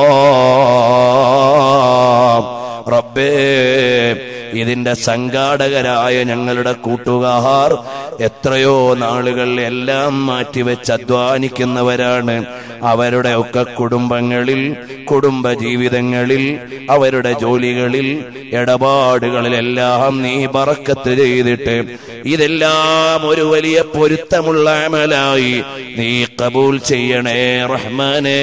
റബ്ബേ ഇതിന്റെ സംഘാടകരായ ഞങ്ങളുടെ കൂട്ടുകാർ എത്രയോ നാളുകൾ എല്ലാം മാറ്റിവെച്ച് അധ്വാനിക്കുന്നവരാണ് അവരുടെ ഒക്കെ കുടുംബങ്ങളിൽ കുടുംബ ജീവിതങ്ങളിൽ അവരുടെ ജോലികളിൽ ഇടപാടുകളിലെല്ലാം നീ പറക്കത്ത് ചെയ്തിട്ട് ഇതെല്ലാം ഒരു വലിയ പൊരുത്തമുള്ള അമലായി നീ കബൂൽ ചെയ്യണേ റഹ്മാനേ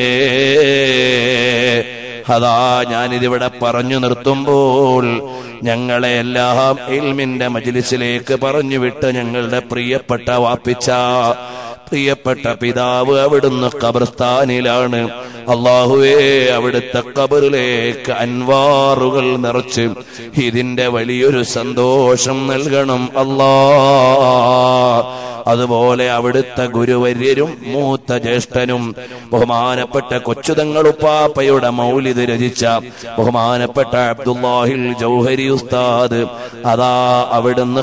അതാ ഞാനിതിവിടെ പറഞ്ഞു നിർത്തുമ്പോൾ ഞങ്ങളെ എല്ലാം ഇൽമിന്റെ മജിലിസിലേക്ക് പറഞ്ഞു വിട്ട് ഞങ്ങളുടെ പ്രിയപ്പെട്ട വാപ്പിച്ച പ്രിയപ്പെട്ട പിതാവ് അവിടുന്ന് ഖബർസ്ഥാനിലാണ് അള്ളാഹുവേ അവിടുത്തെ ഖബറിലേക്ക് അൻവാറുകൾ നിറച്ച് ഇതിന്റെ വലിയൊരു സന്തോഷം നൽകണം അല്ലാ അതുപോലെ അവിടുത്തെ ഗുരുവര്യരും മൂത്ത ജ്യേഷ്ഠനും ബഹുമാനപ്പെട്ട കൊച്ചുതങ്ങളുപ്പാപ്പയുടെ മൗലിദ് രചിച്ച ബഹുമാനപ്പെട്ട അബ്ദുല്ലാഹിൽ ജൗഹരി ഉസ്താദ് അതാ അവിടുന്ന്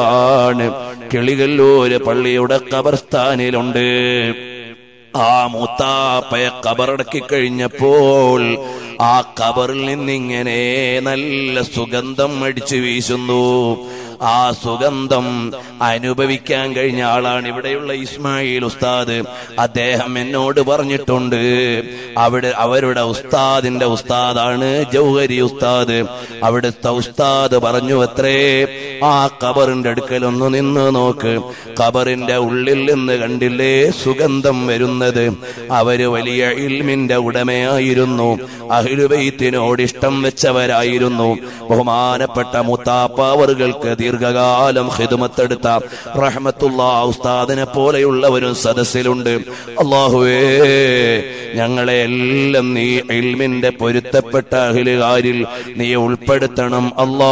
ഖബറിലാണ് കിളികല്ലൂര് പള്ളിയുടെ ഖബർസ്ഥാനിലുണ്ട് ആ മൂത്ത മുത്താപ്പയെ കബറടക്കി കഴിഞ്ഞപ്പോൾ ആ കബറിൽ നിന്നിങ്ങനെ നല്ല സുഗന്ധം അടിച്ചു വീശുന്നു ആ സുഗന്ധം അനുഭവിക്കാൻ കഴിഞ്ഞ ആളാണ് ഇവിടെയുള്ള ഇസ്മായിൽ ഉസ്താദ് അദ്ദേഹം എന്നോട് പറഞ്ഞിട്ടുണ്ട് അവിടെ അവരുടെ ഉസ്താദിന്റെ ഉസ്താദാണ് ജൗഹരി ഉസ്താദ് അവിടുത്തെ ഉസ്താദ് പറഞ്ഞു അത്രേ ആ കബറിന്റെ അടുക്കൽ ഒന്ന് നിന്ന് നോക്ക് കബറിന്റെ ഉള്ളിൽ നിന്ന് കണ്ടില്ലേ സുഗന്ധം വരുന്നത് അവര് വലിയ ഇൽമിന്റെ ഉടമയായിരുന്നു അഹിലുബൈത്തിനോട് ഇഷ്ടം വെച്ചവരായിരുന്നു ബഹുമാനപ്പെട്ട മുത്താപ്പാവറുകൾക്ക് ദീർഘകാലം ഹിദുമത്തെടുത്ത റഹ്മത്തുള്ള ഉസ്താദിനെ പോലെയുള്ളവരും സദസ്സിലുണ്ട് അള്ളാഹുവേ ഞങ്ങളെ എല്ലാം നീ ഇൽമിന്റെ പൊരുത്തപ്പെട്ട അഹിലുകാരിൽ നീ ഉൾപ്പെടുത്തണം അല്ലാ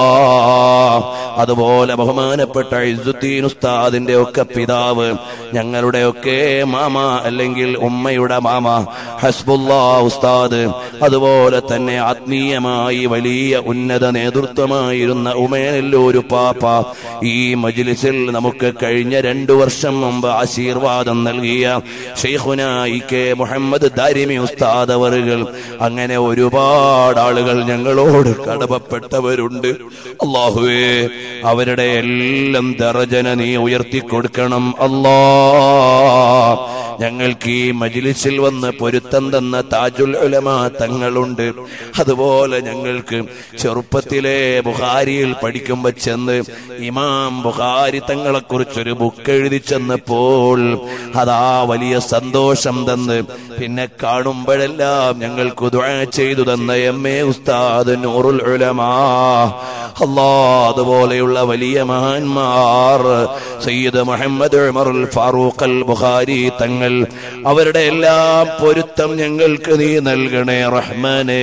അതുപോലെ ബഹുമാനപ്പെട്ട ഇസുദ്ദീൻ ഉസ്താദിന്റെ ഒക്കെ പിതാവ് ഞങ്ങളുടെ ഒക്കെ മാമ അല്ലെങ്കിൽ ഉമ്മയുടെ മാമ ഹസ്ബുല്ലാ ഉസ്താദ് അതുപോലെ തന്നെ ആത്മീയമായി വലിയ ഉന്നത നേതൃത്വമായിരുന്ന ഉമേനല്ലൂരു പാപ്പ ഈ മജ്ലിസിൽ നമുക്ക് കഴിഞ്ഞ രണ്ടു വർഷം മുമ്പ് ആശീർവാദം നൽകിയ ഷെയ്ഖുന ഇ കെ മുഹമ്മദ് ദാരിമി ഉസ്താദ് അവറുകൾ അങ്ങനെ ഒരുപാട് ആളുകൾ ഞങ്ങളോട് കടമപ്പെട്ടവരുണ്ട് അള്ളാഹുവേ അവരുടെ എല്ലാം ദറജന നീ ഉയർത്തി കൊടുക്കണം അല്ലാ ഞങ്ങൾക്ക് ഈ മജിലിസിൽ വന്ന് പൊരുത്തം തന്ന താജുൽ ഉലമ തങ്ങളുണ്ട് അതുപോലെ ഞങ്ങൾക്ക് ചെറുപ്പത്തിലെ ബുഹാരിയിൽ പഠിക്കുമ്പോ ചെന്ന് ഇമാം ബുഹാരി തങ്ങളെ കുറിച്ചൊരു ബുക്ക് എഴുതി ചെന്നപ്പോൾ അതാ വലിയ സന്തോഷം തന്ന് പിന്നെ കാണുമ്പോഴെല്ലാം ഞങ്ങൾക്ക് ദുആ ചെയ്തു തന്ന എം എ ഉസ്താദ് നൂറുൽ ഉലമാ അല്ലാ അതുപോലെയുള്ള വലിയ മഹാന്മാർ സയ്യിദ് മുഹമ്മദ് ഉമറുൽ ഫാറൂഖ് അൽ ബുഖാരി തങ്ങൾ അവരുടെ എല്ലാം പൊരുത്തം ഞങ്ങൾക്ക് നീ നൽകണേ റഹ്മാനേ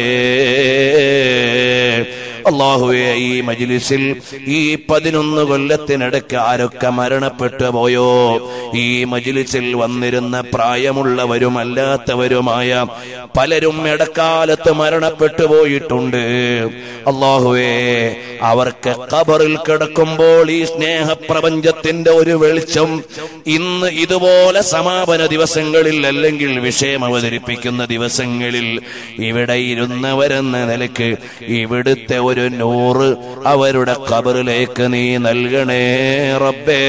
അള്ളാഹുവെ ഈ മജിലിസിൽ ഈ പതിനൊന്ന് കൊല്ലത്തിനിടയ്ക്ക് ആരൊക്കെ മരണപ്പെട്ടു പോയോ ഈ മജിലിസിൽ വന്നിരുന്ന പ്രായമുള്ളവരും അല്ലാത്തവരുമായ പലരും ഇടക്കാലത്ത് മരണപ്പെട്ടു പോയിട്ടുണ്ട് അള്ളാഹുവേ അവർക്ക് കബറിൽ കിടക്കുമ്പോൾ ഈ സ്നേഹപ്രപഞ്ചത്തിന്റെ ഒരു വെളിച്ചം ഇന്ന് ഇതുപോലെ സമാപന ദിവസങ്ങളിൽ അല്ലെങ്കിൽ വിഷയം അവതരിപ്പിക്കുന്ന ദിവസങ്ങളിൽ ഇവിടെ ഇരുന്നവരെന്ന നിലയ്ക്ക് ഇവിടുത്തെ ഒരു നൂറ് അവരുടെ കബറിലേക്ക് നീ നൽകണേ റബ്ബേ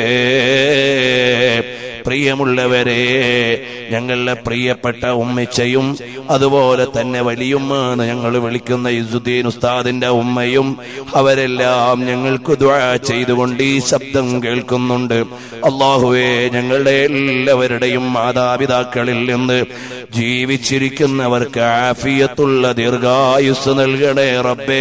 പ്രിയമുള്ളവരെ ഞങ്ങളുടെ പ്രിയപ്പെട്ട ഉമ്മച്ചയും അതുപോലെ തന്നെ വലിയുമ്മാണ് ഞങ്ങൾ വിളിക്കുന്ന ഇസുദ്ദീൻ ഉസ്താദിന്റെ ഉമ്മയും അവരെല്ലാം ഞങ്ങൾക്ക് ദ്വാ ചെയ്തുകൊണ്ട് ഈ ശബ്ദം കേൾക്കുന്നുണ്ട് അള്ളാഹുവേ ഞങ്ങളുടെ എല്ലാവരുടെയും മാതാപിതാക്കളിൽ നിന്ന് ജീവിച്ചിരിക്കുന്നവർക്ക് ആഫിയത്തുള്ള ദീർഘായുസ് നൽകണേ റബ്ബേ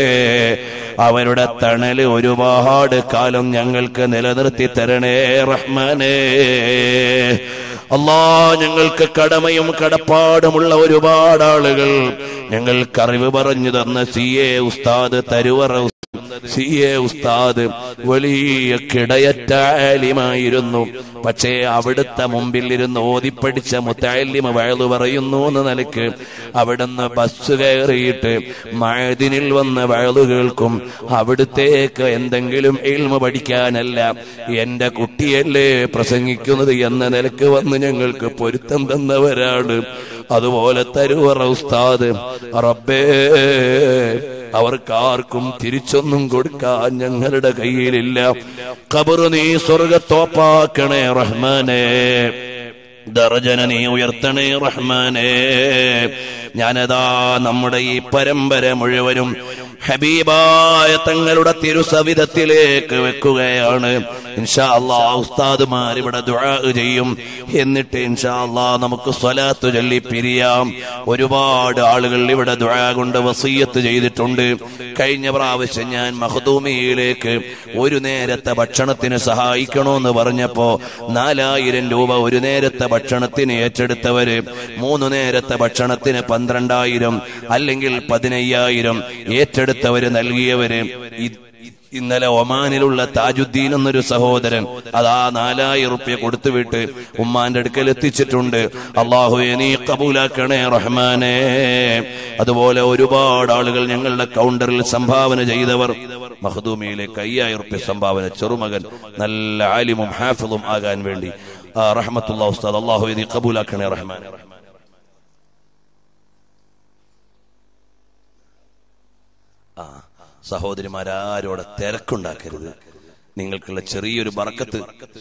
അവരുടെ തണല് ഒരുപാട് കാലം ഞങ്ങൾക്ക് നിലനിർത്തി തരണേ റഹ്മാനേ അല്ലാ ഞങ്ങൾക്ക് കടമയും കടപ്പാടുമുള്ള ഒരുപാട് ആളുകൾ ഞങ്ങൾക്ക് അറിവ് പറഞ്ഞു തന്ന സി എ ഉസ്താദ് തരുവറ സി എ ഉസ്താദ് വലിയ കിടയറ്റാലിമായിരുന്നു പക്ഷേ അവിടുത്തെ മുമ്പിൽ ഇരുന്ന് ഓതിപ്പടിച്ച മുത്താലിമ വയലു പറയുന്നു എന്ന നിലയ്ക്ക് അവിടുന്ന് ബസ് കയറിയിട്ട് മഴദിനിൽ വന്ന വയലു കേൾക്കും അവിടുത്തേക്ക് എന്തെങ്കിലും എൽമ പഠിക്കാനല്ല എന്റെ കുട്ടിയല്ലേ പ്രസംഗിക്കുന്നത് എന്ന നിലക്ക് വന്ന് ഞങ്ങൾക്ക് പൊരുത്തം തന്നവരാണ് അതുപോലെ തരുവറ ഉസ്താദ് റബ്ബേ അവർക്കാർക്കും തിരിച്ചൊന്നും കൊടുക്കാൻ ഞങ്ങളുടെ കയ്യിലില്ല കബറ് നീ സ്വർഗത്തോപ്പാക്കണേ റഹ്മാനേ ദർജന നീ ഉയർത്തണേ റഹ്മാനേ ഞാനതാ നമ്മുടെ ഈ പരമ്പര മുഴുവനും ഹബീബായ തങ്ങളുടെ തിരുസവിധത്തിലേക്ക് വെക്കുകയാണ് ഇൻഷാ അല്ലാ ഉസ്താദുമാർ ഇവിടെ ദുആ ചെയ്യും എന്നിട്ട് ഇൻഷാ അല്ലാ നമുക്ക് സ്വലാത്ത് ചൊല്ലി പിരിയാം ഒരുപാട് ആളുകൾ ഇവിടെ ദുആ കൊണ്ട് വസീയത്ത് ചെയ്തിട്ടുണ്ട് കഴിഞ്ഞ പ്രാവശ്യം ഞാൻ മഹദൂമിയിലേക്ക് ഒരു നേരത്തെ ഭക്ഷണത്തിന് സഹായിക്കണമെന്ന് പറഞ്ഞപ്പോ നാലായിരം രൂപ ഒരു നേരത്തെ ഭക്ഷണത്തിന് ഏറ്റെടുത്തവര് മൂന്ന് നേരത്തെ ഭക്ഷണത്തിന് പന്ത്രണ്ടായിരം അല്ലെങ്കിൽ പതിനയ്യായിരം ഏറ്റെടുത്തവര് നൽകിയവര് ഇ- ഇന്നലെ ഒമാനിലുള്ള താജുദ്ദീൻ എന്നൊരു സഹോദരൻ അതാ നാലായിരം റുപ്യ കൊടുത്തുവിട്ട് ഉമ്മാന്റെ അടുക്കൽ എത്തിച്ചിട്ടുണ്ട് അള്ളാഹു നീ കബൂലാക്കണേ റഹ്മാനേ അതുപോലെ ഒരുപാട് ആളുകൾ ഞങ്ങളുടെ കൗണ്ടറിൽ സംഭാവന ചെയ്തവർ മഹദൂമിയിലേക്ക് അയ്യായിരം റുപ്യ സംഭാവന ചെറുമകൻ നല്ല ആലിമും ഹാഫിളും ആകാൻ വേണ്ടി ആ, റഹ്മത്തുള്ള ഉസ്താദ് അള്ളാഹു നീ കബൂലാക്കണേ റഹ്മാൻ ആ സഹോദരിമാരാരോടെ തിരക്കുണ്ടാക്കരുത് നിങ്ങൾക്കുള്ള ചെറിയൊരു ബറക്കത്ത്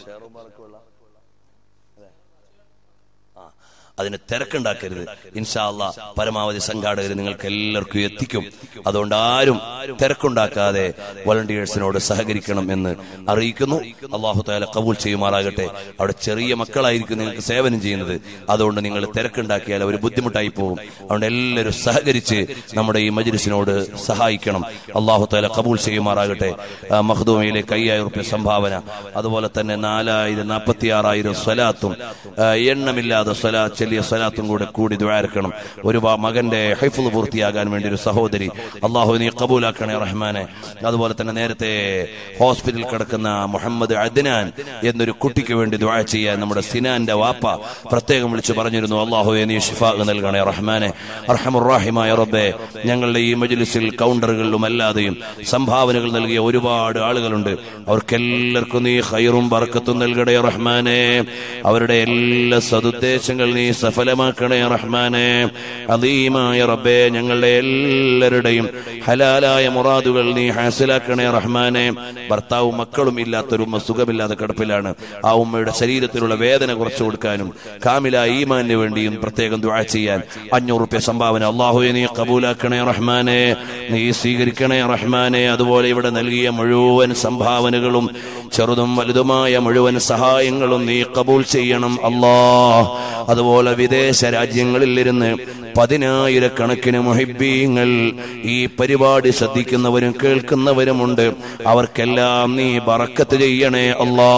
അതിന് തിരക്കുണ്ടാക്കരുത് ഇൻഷാല്ല പരമാവധി സംഘാടകർ നിങ്ങൾക്ക് എല്ലാവർക്കും എത്തിക്കും അതുകൊണ്ട് ആരും തിരക്കുണ്ടാക്കാതെ വളണ്ടിയേഴ്സിനോട് സഹകരിക്കണം എന്ന് അറിയിക്കുന്നു അള്ളാഹു താല കബൂൽ ചെയ്യുമാറാകട്ടെ അവിടെ ചെറിയ മക്കളായിരിക്കും നിങ്ങൾക്ക് സേവനം ചെയ്യുന്നത് അതുകൊണ്ട് നിങ്ങൾ തിരക്കുണ്ടാക്കിയാൽ അവർ ബുദ്ധിമുട്ടായി പോകും അതുകൊണ്ട് എല്ലാവരും സഹകരിച്ച് നമ്മുടെ ഈ മജ്ലിസിനോട് സഹായിക്കണം അള്ളാഹു താല കബൂൽ ചെയ്യുമാറാകട്ടെ ആ, മഖ്ദൂമയിലേക്ക് അയ്യായിരം റുപ്യ സംഭാവന അതുപോലെ തന്നെ നാലായിരം നാൽപ്പത്തി ആറായിരം സ്വലാത്തും ആ, എണ്ണമില്ലാതെ സ്വലാ ചെല്ലിയ സ്വലാത്തും കൂടെ കൂടി ദ്വാരക്കണം ഒരു വാ- മകന്റെ ഹൈഫുൾ പൂർത്തിയാകാൻ വേണ്ടി ഒരു സഹോദരി അള്ളാഹു നീ കബൂലാക്കണേ റഹ്മാനെ അതുപോലെ തന്നെ നേരത്തെ ഹോസ്പിറ്റലിൽ കിടക്കുന്ന മുഹമ്മദ് അദ്നാൻ എന്നൊരു കുട്ടിക്ക് വേണ്ടി ദ്വാ ചെയ്യാൻ നമ്മുടെ സിനാന്റെ വാപ്പ പ്രത്യേകം വിളിച്ചു പറഞ്ഞിരുന്നു അള്ളാഹു നീ ഷിഫാ നൽകണേ റഹ്മാനെ അർഹമുറാഹിമായ റബ്ബെ ഞങ്ങളുടെ ഈ മജ്ലിസിൽ കൗണ്ടറുകളിലും അല്ലാതെയും സംഭാവനകൾ നൽകിയ ഒരുപാട് ആളുകളുണ്ട് അവർക്കെല്ലാവർക്കും നീ ഹൈറും ബർക്കത്തും നൽകണേ റഹ്മാനെ അവരുടെ എല്ലാ സതുദ്ദേശങ്ങൾ നീ സഫലമാക്കണേ റഹ്മാനെ അദീമായ റബ്ബെ ഞങ്ങളുടെ എല്ലാവരുടെയും ഹലാലായ മുറാദുകൾ നീ ഹാസിലാക്കണേ റഹ്മാനെ ഭർത്താവും മക്കളും ഇല്ലാത്തൊരു ഉമ്മ സുഖമില്ലാതെ കിടപ്പിലാണ് ആ ഉമ്മയുടെ ശരീരത്തിലുള്ള വേദന കുറച്ചു കൊടുക്കാനും കാമില ഈമാന് വേണ്ടിയും പ്രത്യേകം ദുആ ചെയ്യാൻ അഞ്ഞൂറ് റുപ്യ സംഭാവന അള്ളാഹുയെ നീ കബൂലാക്കണേ റഹ്മാനെ നീ സ്വീകരിക്കണേ റഹ്മാനെ അതുപോലെ ഇവിടെ നൽകിയ മുഴുവൻ സംഭാവനകളും ചെറുതും വലുതുമായ മുഴുവൻ സഹായങ്ങളും നീ കബൂൽ ചെയ്യണം അല്ലാ അതുപോലെ വിദേശ രാജ്യങ്ങളിൽ ഇരുന്ന് പതിനായിരക്കണക്കിന് മുഹിബീങ്ങൾ ഈ പരിപാടി ശ്രദ്ധിക്കുന്നവരും കേൾക്കുന്നവരുമുണ്ട് അവർക്കെല്ലാം നീ ബറക്കത്ത് ചെയ്യണേ അല്ലാ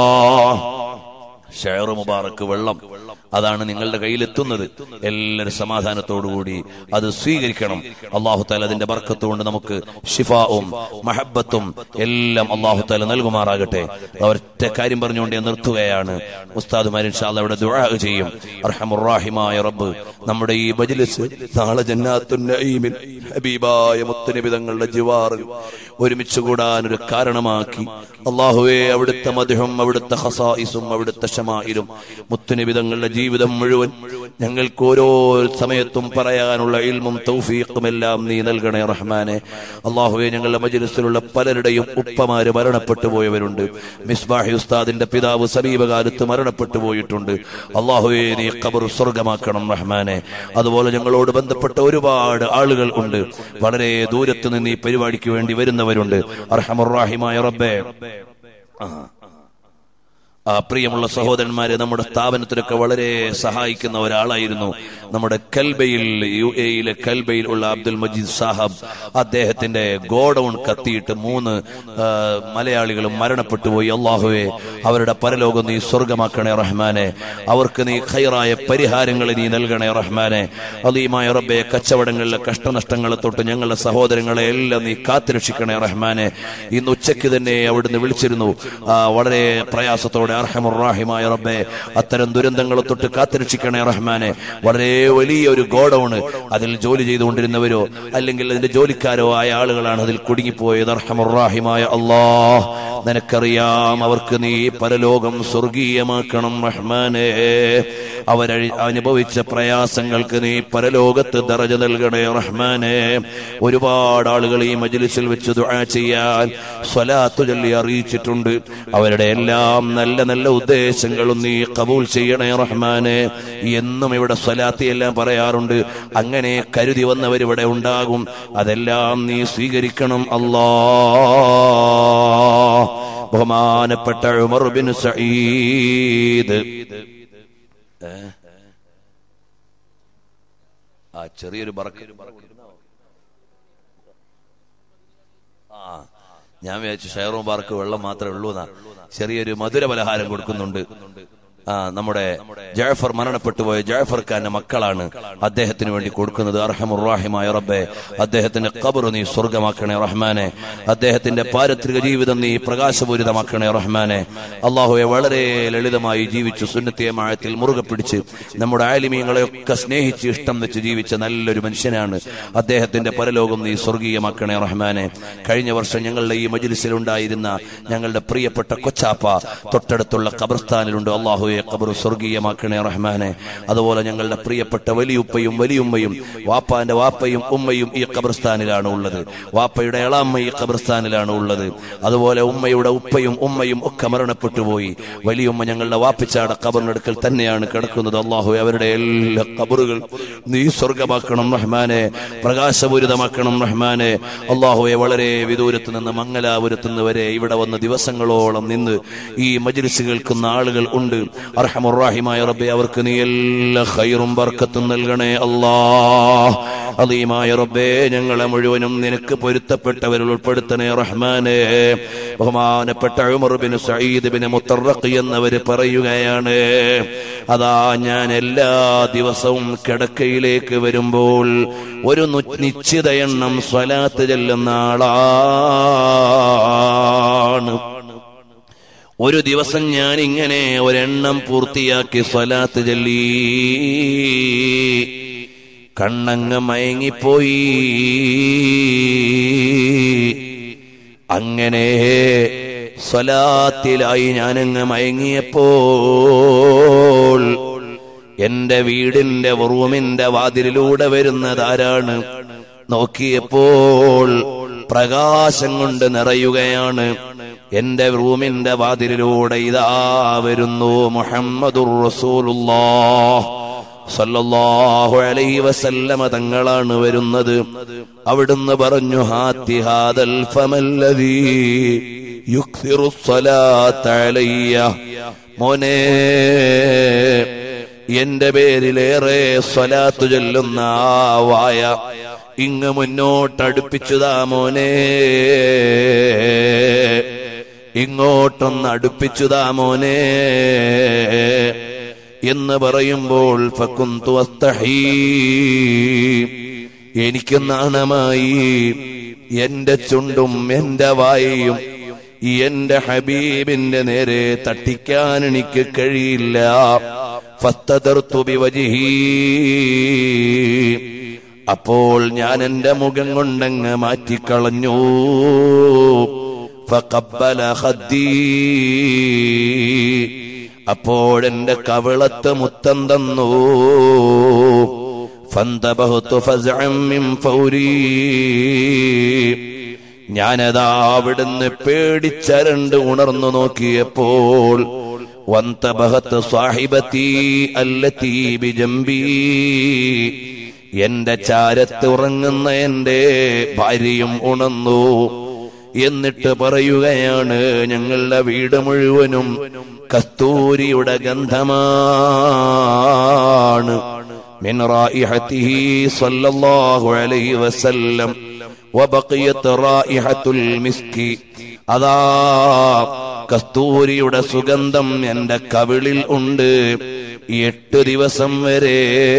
ഷെയർ മുബാറക്ക് വെള്ളം അതാണ് നിങ്ങളുടെ കയ്യിലെത്തുന്നത് എല്ലാവരും സമാധാനത്തോടുകൂടി അത് സ്വീകരിക്കണം അള്ളാഹു താല അതിന്റെ ബർക്കത്ത് കൊണ്ട് നമുക്ക് ഷിഫാവും മഹബത്തും എല്ലാം അള്ളാഹു താല നൽകുമാറാകട്ടെ ഒറ്റ കാര്യം പറഞ്ഞുകൊണ്ട് ഞാൻ നിർത്തുകയാണ് ഉസ്താദുമാരിൻ ഷാല്ല അവിടെ ദുആ ചെയ്യും അർഹമുറാഹിമായ റബ്ബ് നമ്മുടെ ഈ ബജ്ലിസ് നാളെ ജന്നാത്തുൻ നഈമിൽ ഹബീബായ മുത്തുനബി തങ്ങളുടെ ജിവാറിൽ ഒരുമിച്ച് കൂടാൻ ഒരു കാരണമാക്കി അള്ളാഹുവെ അവിടുത്തെ മധുഹം അവിടുത്തെ ഹസായിസും അവിടുത്തെ ഷമായിലും മുത്തുനബി തങ്ങളുടെ ജീവിതം മുഴുവൻ ഞങ്ങൾക്ക് ഓരോ സമയത്തും പറയാനുള്ള ഇൽമും തൗഫീഖും എല്ലാം നീ നൽകണേ റഹ്മാനെ അള്ളാഹുവെ ഞങ്ങളുടെ മജ്ലിസിലുള്ള പലരുടെയും ഉപ്പമാര് മരണപ്പെട്ടു പോയവരുണ്ട് മിസ്ബാഹി ഉസ്താദിന്റെ പിതാവ് സമീപകാലത്ത് മരണപ്പെട്ടു പോയിട്ടുണ്ട് അള്ളാഹുവെ നീ ഖബർ സ്വർഗമാക്കണം റഹ്മാനെ അതുപോലെ ഞങ്ങളോട് ബന്ധപ്പെട്ട ഒരുപാട് ആളുകൾ ഉണ്ട് വളരെ ദൂരത്ത് നിന്ന് ഈ പരിപാടിക്ക് വേണ്ടി വരുന്നവരുണ്ട് അർഹമുറാഹിമായ റബ്ബേ ആ ആ പ്രിയമുള്ള സഹോദരന്മാരെ നമ്മുടെ സ്ഥാപനത്തിലൊക്കെ വളരെ സഹായിക്കുന്ന ഒരാളായിരുന്നു നമ്മുടെ കൽബയിൽ യു എയിലെ കൽബയിൽ ഉള്ള അബ്ദുൽ മജീദ് സാഹബ് അദ്ദേഹത്തിന്റെ ഗോഡൌൺ കത്തിയിട്ട് മൂന്ന് ആ, മലയാളികളും മരണപ്പെട്ടു പോയി അള്ളാഹുവെ അവരുടെ പരലോകം നീ സ്വർഗമാക്കണേ റഹ്മാനെ അവർക്ക് നീ ഖൈറായ പരിഹാരങ്ങൾ നീ നൽകണേ റഹ്മാനെ അലീമായ റബ്ബെ കച്ചവടങ്ങളിലെ കഷ്ടനഷ്ടങ്ങളെ തൊട്ട് ഞങ്ങളുടെ സഹോദരങ്ങളെ എല്ലാം നീ കാത്തുരക്ഷിക്കണേ റഹ്മാനെ ഇന്ന് ഉച്ചയ്ക്ക് തന്നെ അവിടുന്ന് വിളിച്ചിരുന്നു ആ, വളരെ പ്രയാസത്തോടെ അർഹമുറാഹിമായ റബ്ബെ അത്തരം ദുരന്തങ്ങളെ തൊട്ട് കാത്തുരക്ഷിക്കണേ റഹ്മാനെ വളരെ വലിയ ഒരു ഗോഡൌണ് അതിൽ ജോലി ചെയ്തുകൊണ്ടിരുന്നവരോ അല്ലെങ്കിൽ അതിന്റെ ജോലിക്കാരോ ആയ ആളുകളാണ് അതിൽ കുടുങ്ങിപ്പോയത് അർഹമുറാഹിമായ അള്ളാ നിനക്കറിയാം അവർക്ക് നീ പരലോകം സ്വർഗീയമാക്കണം റഹ്മാനെ അവരഴി അനുഭവിച്ച പ്രയാസങ്ങൾക്ക് നീ പരലോകത്ത് ദറജ നൽകണേ റഹ്മാനെ ഒരുപാട് ആളുകൾ ഈ മജ്ലിസിൽ വെച്ച് ദുആ ചെയ്യാൻ സ്വലാത്തു ചൊല്ലി അറിയിച്ചിട്ടുണ്ട് അവരുടെ എല്ലാം നല്ല നല്ല ഉദ്ദേശങ്ങളും നീ കബൂൽ ചെയ്യണേ റഹ്മാനെ എന്നും ഇവിടെ സ്വലാത്തി എല്ലാം പറയാറുണ്ട് അങ്ങനെ കരുതി വന്നവർ ഇവിടെ ഉണ്ടാകും അതെല്ലാം നീ സ്വീകരിക്കണം അല്ലാ ബഹുമാനപ്പെട്ട ഉമർ ബിൻ സഈദ് ഏ? ആ ചെറിയൊരു ബറക്ക് ആ ഞാൻ വിചാരിച്ചു ഷെയർ മുബാർക്ക് വെള്ളം മാത്രമേ ഉള്ളൂ എന്നാ ചെറിയൊരു മധുര പലഹാരം കൊടുക്കുന്നുണ്ട് ആ നമ്മുടെ ജാഫർ മരണപ്പെട്ടു പോയ ജാഫർ ഖാന്റെ മക്കളാണ് അദ്ദേഹത്തിന് വേണ്ടി കൊടുക്കുന്നത് അർഹമുറാഹിമായ റബ്ബെ അദ്ദേഹത്തിന്റെ ഖബർ നീ സ്വർഗമാക്കണേ റഹ്മാനെ അദ്ദേഹത്തിന്റെ പാരത്രിക ജീവിതം നീ പ്രകാശപൂരിതമാക്കണേ റഹ്മാനെ അള്ളാഹുയെ വളരെ ലളിതമായി ജീവിച്ചു സുന്നത്തിയമായത്തിൽ മുറുകെ പിടിച്ച് നമ്മുടെ ആലിമീങ്ങളെയൊക്കെ സ്നേഹിച്ച് ഇഷ്ടം വെച്ച് ജീവിച്ച നല്ലൊരു മനുഷ്യനാണ് അദ്ദേഹത്തിന്റെ പരലോകം നീ സ്വർഗീയമാക്കണേ റഹ്മാനെ കഴിഞ്ഞ വർഷം ഞങ്ങളുടെ ഈ മജ്ലിസിൽ ഉണ്ടായിരുന്ന ഞങ്ങളുടെ പ്രിയപ്പെട്ട കൊച്ചാപ്പ തൊട്ടടുത്തുള്ള ഖബർസ്ഥാനിലുണ്ട് അള്ളാഹുയെ അള്ളാഹുവെ ഖബർ സ്വർഗീയമാക്കണേ റഹ്മാനെ അതുപോലെ ഞങ്ങളുടെ പ്രിയപ്പെട്ട വലിയുപ്പയും വലിയുമ്മയും വാപ്പാന്റെ വാപ്പയും ഉമ്മയും ഈ ഖബർസ്ഥാനിലാണ് ഉള്ളത് വാപ്പയുടെ എളാമ്മ ഈ ഖബർസ്ഥാനിലാണ് ഉള്ളത് അതുപോലെ ഉമ്മയുടെ ഉപ്പയും ഉമ്മയും ഒക്കെ മരണപ്പെട്ടുപോയി വലിയുമ്മ ഞങ്ങളുടെ വാപ്പിച്ചാടെ ഖബറിനടുക്കൽ തന്നെയാണ് കിടക്കുന്നത് അള്ളാഹു അവരുടെ എല്ലാ ഖബറുകൾ നീ സ്വർഗമാക്കണം റഹ്മാനെ പ്രകാശപൂരിതമാക്കണം റഹ്മാനെ അള്ളാഹുവെ വളരെ വിദൂരത്ത് നിന്ന് മംഗലാപുരത്ത് നിന്ന് വരെ ഇവിടെ വന്ന് ദിവസങ്ങളോളം നിന്ന് ഈ മജ്ലിസ് കേൾക്കുന്ന ആളുകൾ ഉണ്ട് അർഹമുറാഹിമായ റബ്ബെ അവർക്ക് നീ എല്ലാ ഖൈറും ബർക്കത്തും നൽകണേ അല്ലാ അലീമായ റബ്ബേ ഞങ്ങളെ മുഴുവനും നിനക്ക് പൊരുത്തപ്പെട്ടവരിൽ ഉൾപ്പെടുത്തണേ റഹ്മാനെ ബഹുമാനപ്പെട്ട Umar bin Sayyid bin Mutharaq എന്നവര് പറയുകയാണ് അതാ ഞാൻ എല്ലാ ദിവസവും കിടക്കയിലേക്ക് വരുമ്പോൾ ഒരു നു- നിശ്ചിത എണ്ണം സ്വലാത്ത് ചെല്ലുന്ന ആളാണ് ഒരു ദിവസം ഞാൻ ഇങ്ങനെ ഒരെണ്ണം പൂർത്തിയാക്കി സ്വലാത്ത് ചൊല്ലി കണ്ണങ്ങ് മയങ്ങിപ്പോയി അങ്ങനെ സ്വലാത്തിലായി ഞാനങ്ങ് മയങ്ങിയപ്പോൾ എന്റെ വീടിന്റെ റൂമിന്റെ വാതിലിലൂടെ വരുന്നതാരാണ് നോക്കിയപ്പോൾ പ്രകാശം കൊണ്ട് നിറയുകയാണ് എന്റെ റൂമിന്റെ വാതിലിലൂടെ ഇതാ വരുന്നു മുഹമ്മദുർ റസൂലുള്ളാഹ് സല്ലല്ലാഹു അലൈഹി വസല്ലമ തങ്ങളാണ് വരുന്നത് അവിടുന്ന് പറഞ്ഞു ഹാത്തി ഹാദൽ ഫമല്ലദീ യുക്സിറു സ്വലാത്ത അലയ്യ മോനെ എന്റെ പേരിലേറെ സ്വലാത്തു ചൊല്ലുന്ന ആ വായ ഇങ്ങ് മുന്നോട്ടടുപ്പിച്ചുതാ മോനെ ഇങ്ങോട്ടൊന്ന് അടുപ്പിച്ചുതാ മോനെ എന്ന് പറയുമ്പോൾ ഫക്കുന്തു അസ്തഹീ എനിക്ക് നാണമായി എന്റെ ചുണ്ടും എന്റെ വായയും എന്റെ ഹബീബിന്റെ നേരെ തട്ടിക്കാൻ എനിക്ക് കഴിയില്ല ഫസ്തദർതു ബിവജിഹി അപ്പോൾ ഞാൻ എന്റെ മുഖം കൊണ്ടങ്ങ് മാറ്റിക്കളഞ്ഞു ഫഖബ്ബല ഖദ്ദീ അപ്പോഴെന്റെ കവിളത്ത് മുത്തം തന്നു ഫന്തബഹത്തു ഫസ്അം മിൻ ഫൗരീ ഞാനതാ അവിടുന്ന് പേടിച്ചരണ്ട് ഉണർന്നു നോക്കിയപ്പോൾ വന്തബഹത്ത് സാഹിബത്തി അല്ലത്തീ ബിജംബീ എന്റെ ചാരത്ത് ഉറങ്ങുന്ന എന്റെ ഭാര്യയും ഉണർന്നു എന്നിട്ട് പറയുകയാണ് ഞങ്ങളുടെ വീട് മുഴുവനും കസ്തൂരിയുടെ ഗന്ധമാണ് من رائحته صلى الله عليه وسلم وبقيت رائحة المسك അതാ കസ്തൂരിയുടെ സുഗന്ധം എന്റെ കവിളിൽ ഉണ്ട് എട്ട് ദിവസം വരെ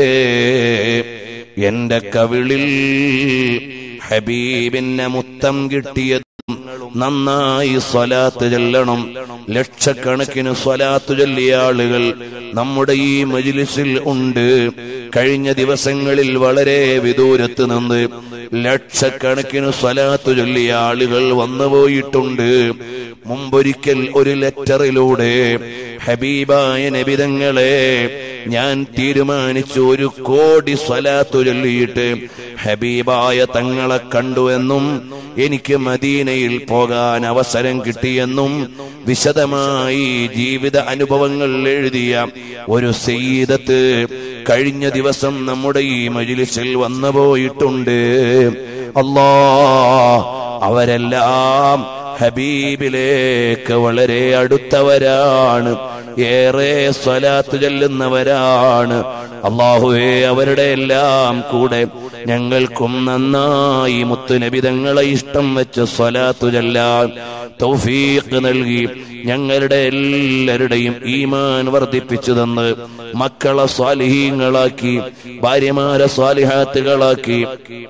എന്റെ കവിളിൽ ഹബീബിന്റെ മുത്തം കിട്ടിയത് നന്നായി സ്വലാത്ത് ചെല്ലണം ലക്ഷക്കണക്കിന് സ്വലാത്ത് ചൊല്ലിയ ആളുകൾ നമ്മുടെ ഈ മജിലിസിൽ ഉണ്ട് കഴിഞ്ഞ ദിവസങ്ങളിൽ വളരെ വിദൂരത്ത് നിന്ന് ലക്ഷക്കണക്കിന് സ്വലാത്ത് ചൊല്ലിയ ആളുകൾ വന്നുപോയിട്ടുണ്ട് മുമ്പൊരിക്കൽ ഒരു ലെറ്ററിലൂടെ ഹബീബായ നബിതങ്ങളെ ഞാൻ തീരുമാനിച്ചു ഒരു കോടി സ്വലാത്തു ചൊല്ലിയിട്ട് ഹബീബായ തങ്ങളെ കണ്ടുവെന്നും എനിക്ക് മദീനയിൽ പോകാൻ അവസരം കിട്ടിയെന്നും വിശദമായി ജീവിത അനുഭവങ്ങൾ എഴുതിയ ഒരു സെയ്തത്ത് കഴിഞ്ഞ ദിവസം നമ്മുടെ ഈ മജിലിസിൽ വന്നുപോയിട്ടുണ്ട് അല്ലാ അവരെല്ലാം ഹബീബിലേക്ക് വളരെ അടുത്തവരാണ് ഏറെ സ്വലാത്ത് ചെല്ലുന്നവരാണ് അള്ളാഹുവെ അവരുടെ എല്ലാം കൂടെ ഞങ്ങൾക്കും നന്നായി മുത്തുനബിതങ്ങളെ ഇഷ്ടം വെച്ച് സ്വലാത്തു ചെല്ലാൻ തൗഫീഖ് നൽകി ഞങ്ങളുടെ എല്ലാവരുടെയും ഈമാൻ വർദ്ധിപ്പിച്ചു തന്ന് മക്കളെ സ്വാലിഹീങ്ങളാക്കി ഭാര്യമാരെ സ്വാലിഹാത്തുകളാക്കി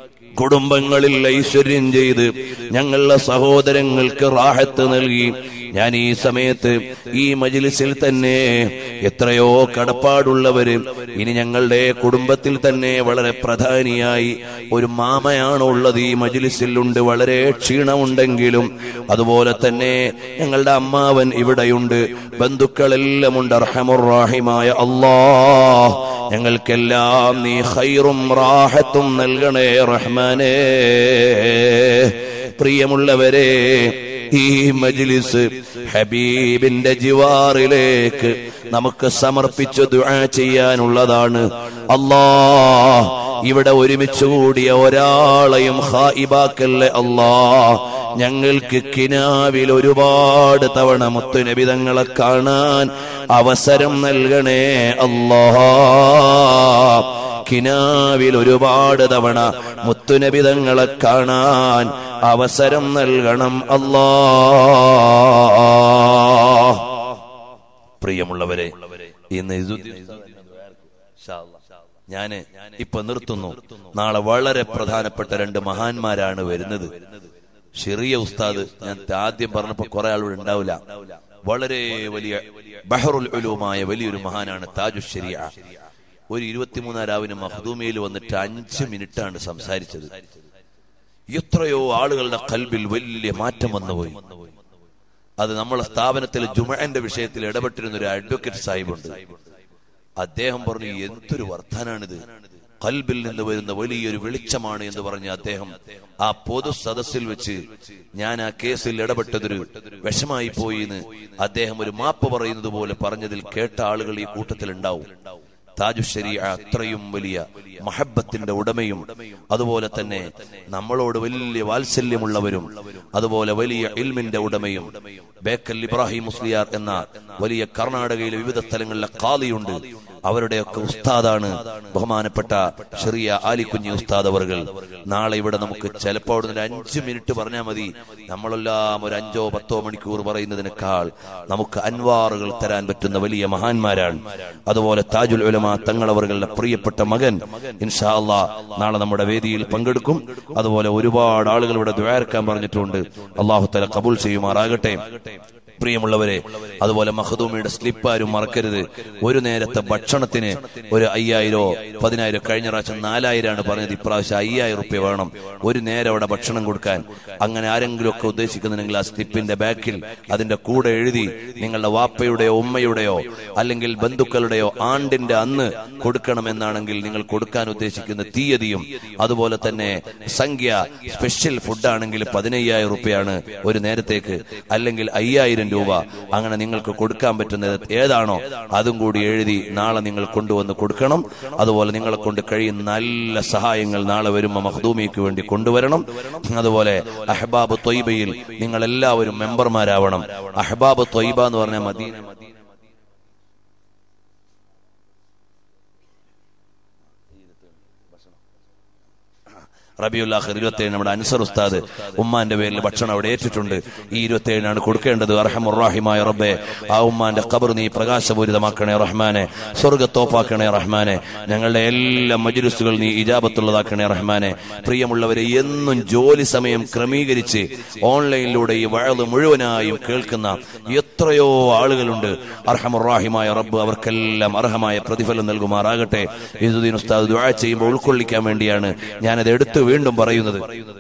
കുടുംബങ്ങളിൽ ഐശ്വര്യം ചെയ്ത് ഞങ്ങളുടെ സഹോദരങ്ങൾക്ക് റാഹത്ത് നൽകി ഞാൻ ഈ സമയത്ത് ഈ മജിലിസിൽ തന്നെ എത്രയോ കടപ്പാടുള്ളവര് ഇനി ഞങ്ങളുടെ കുടുംബത്തിൽ തന്നെ വളരെ പ്രധാനിയായി ഒരു മാമയാണ് ഉള്ളത് ഈ മജിലിസിൽ ഉണ്ട് വളരെ ക്ഷീണമുണ്ടെങ്കിലും അതുപോലെ തന്നെ ഞങ്ങളുടെ അമ്മാവൻ ഇവിടെയുണ്ട് ബന്ധുക്കളെല്ലാം ഉണ്ട് അർഹമുറാഹിമായ അല്ലാ ഞങ്ങൾക്കെല്ലാം നീ ഖൈറും റാഹത്തും നൽകണേ റഹ്മാനേ പ്രിയമുള്ളവരെ ഈ മജ്ലിസ് ഹബീബിന്റെ ജിവാറിലേക്ക് നമുക്ക് സമർപ്പിച്ച് ദുആ ചെയ്യാനുള്ളതാണ് അല്ലാ ഇവിടെ ഒരുമിച്ച് കൂടിയ ഒരാളെയും ഹായിബാക്കല്ലേ അല്ലാ ഞങ്ങൾക്ക് കിനാവിൽ ഒരുപാട് തവണ മുത്തുനബിതങ്ങളെ കാണാൻ അവസരം നൽകണേ അല്ലാ കിനാവിൽ ഒരുപാട് തവണ മുത്തുനബിതങ്ങളെ കാണാൻ അവസരം നൽകണം അല്ലാ പ്രിയമുള്ളവരെ ഇന്ന് ഇസുദ്ദീൻ ഇൻഷാ അല്ലാ. ഞാന് ഇപ്പൊ നിർത്തുന്നു നാളെ വളരെ പ്രധാനപ്പെട്ട രണ്ട് മഹാന്മാരാണ് വരുന്നത് ഷെറിയ ഉസ്താദ് ഞാൻ ആദ്യം പറഞ്ഞപ്പോ കുറെ ആളുകൾ ഉണ്ടാവില്ല വളരെ വലിയ ബഹറുൽ ഉലൂമായ വലിയൊരു മഹാനാണ് താജു ഷെരിയ ഒരു ഇരുപത്തിമൂന്നാം രാവിന് മഹദൂമയിൽ വന്നിട്ട് അഞ്ച് മിനിറ്റാണ് സംസാരിച്ചത് എത്രയോ ആളുകളുടെ കൽബിൽ വലിയ മാറ്റം വന്നുപോയി അത് നമ്മളെ സ്ഥാപനത്തിൽ ജുമഅന്റെ വിഷയത്തിൽ ഇടപെട്ടിരുന്ന ഒരു അഡ്വക്കേറ്റ് സാഹിബുണ്ട് അദ്ദേഹം പറഞ്ഞു എന്തൊരു വർധനാണിത് കൽബിൽ നിന്ന് വരുന്ന വലിയൊരു വെളിച്ചമാണ് എന്ന് പറഞ്ഞ അദ്ദേഹം ആ പൊതു സദസ്സിൽ വെച്ച് ഞാൻ ആ കേസിൽ ഇടപെട്ടതൊരു വിഷമായി പോയി എന്ന് അദ്ദേഹം ഒരു മാപ്പ് പറയുന്നത് പോലെ പറഞ്ഞതിൽ കേട്ട ആളുകൾ ഈ കൂട്ടത്തിൽ ഉണ്ടാവും താജുശരി അത്രയും വലിയ മഹബത്തിന്റെ ഉടമയും അതുപോലെ തന്നെ നമ്മളോട് വലിയ വാത്സല്യമുള്ളവരും അതുപോലെ വലിയ ഇൽമിന്റെ ഉടമയും ബേക്കൽ ഇബ്രാഹിം മുസ്ലിയാർ എന്ന വലിയ കർണാടകയിലെ വിവിധ സ്ഥലങ്ങളിലെ കാളിയുണ്ട് അവരുടെയൊക്കെ ഉസ്താദാണ് ബഹുമാനപ്പെട്ട ചെറിയ ആലിക്കുഞ്ഞി ഉസ്താദ് അവർകൾ നാളെ ഇവിടെ നമുക്ക് ചിലപ്പോൾ അവിടുന്ന് ഒരു അഞ്ച് മിനിറ്റ് പറഞ്ഞാൽ മതി നമ്മളെല്ലാം ഒരു അഞ്ചോ പത്തോ മണിക്കൂർ പറയുന്നതിനേക്കാൾ നമുക്ക് അൻവാറുകൾ തരാൻ പറ്റുന്ന വലിയ മഹാന്മാരാണ് അതുപോലെ താജുൽ ഉലമ തങ്ങളവர்களுടെ പ്രിയപ്പെട്ട മകൻ ഇൻഷാ അള്ളാ നാളെ നമ്മുടെ വേദിയിൽ പങ്കെടുക്കും അതുപോലെ ഒരുപാട് ആളുകൾ ഇവിടെ ദ്വാരക്കാൻ പറഞ്ഞിട്ടുണ്ട് അള്ളാഹു തല കബൂൽ ചെയ്യുമാറാകട്ടെ പ്രിയമുള്ളവരെ അതുപോലെ മഹദൂമിയുടെ സ്ലിപ്പ് ആരും മറക്കരുത് ഒരു നേരത്തെ ഭക്ഷണത്തിന് ഒരു അയ്യായിരോ പതിനായിരം കഴിഞ്ഞ പ്രാവശ്യം നാലായിരമാണ് പറഞ്ഞത് ഇപ്രാവശ്യം അയ്യായിരം റുപ്യ വേണം ഒരു നേരം അവിടെ ഭക്ഷണം കൊടുക്കാൻ അങ്ങനെ ആരെങ്കിലും ഒക്കെ ഉദ്ദേശിക്കുന്നുണ്ടെങ്കിൽ ആ സ്ലിപ്പിന്റെ ബാക്കിൽ അതിന്റെ കൂടെ എഴുതി നിങ്ങളുടെ വാപ്പയുടെയോ ഉമ്മയുടെയോ അല്ലെങ്കിൽ ബന്ധുക്കളുടെയോ ആണ്ടിന്റെ അന്ന് കൊടുക്കണമെന്നാണെങ്കിൽ നിങ്ങൾ കൊടുക്കാൻ ഉദ്ദേശിക്കുന്ന തീയതിയും അതുപോലെ തന്നെ സംഖ്യ സ്പെഷ്യൽ ഫുഡാണെങ്കിൽ പതിനയ്യായിരം റുപ്യാണ് ഒരു നേരത്തേക്ക് അല്ലെങ്കിൽ അയ്യായിരം രൂപ അങ്ങനെ നിങ്ങൾക്ക് കൊടുക്കാൻ പറ്റുന്നത് ഏതാണോ അതും കൂടി എഴുതി നാളെ നിങ്ങൾ കൊണ്ടുവന്ന് കൊടുക്കണം അതുപോലെ നിങ്ങളെ കൊണ്ട് കഴിയുന്ന നല്ല സഹായങ്ങൾ നാളെ വരുമ്പോൾ മഹദൂമിക്ക് വേണ്ടി കൊണ്ടുവരണം അതുപോലെ അഹ്ബാബ് തൊയ്ബയിൽ നിങ്ങൾ എല്ലാവരും മെമ്പർമാരാവണം അഹ്ബാബ് തൊയ്ബ എന്ന് പറഞ്ഞ മദീന റബിയുല്ലാഹർ ഇരുപത്തി നമ്മുടെ അൻസർ ഉസ്താദ് ഉമ്മാന്റെ പേരിൽ ഭക്ഷണം അവിടെ ഏറ്റിട്ടുണ്ട് ഈ ഇരുപത്തി ഏഴിനാണ് കൊടുക്കേണ്ടത് അർഹമുറാഹിമായ റബ്ബെ ആ ഉമ്മാന്റെ ഖബർ നീ പ്രകാശപൂരിതമാക്കണേ റഹ്മാനെ സ്വർഗത്തോപ്പാക്കണേ റഹ്മാനെ ഞങ്ങളുടെ എല്ലാ മജുലിസുകൾ നീ ഇജാബത്തുള്ളതാക്കണേ റഹ്മാനെ പ്രിയമുള്ളവരെ എന്നും ജോലി സമയം ക്രമീകരിച്ച് ഓൺലൈനിലൂടെ ഈ വഴത് മുഴുവനായും കേൾക്കുന്ന എത്രയോ ആളുകളുണ്ട് അർഹമുറാഹിമായ റബ്ബ് അവർക്കെല്ലാം അർഹമായ പ്രതിഫലം നൽകുമാറാകട്ടെ ഇസുദ്ദീൻ ഉസ്താദ് ദുആ ചെയ്യുമ്പോൾ ഉൾക്കൊള്ളിക്കാൻ വേണ്ടിയാണ് ഞാനത് എടുത്തു വീണ്ടും പറയുന്നത്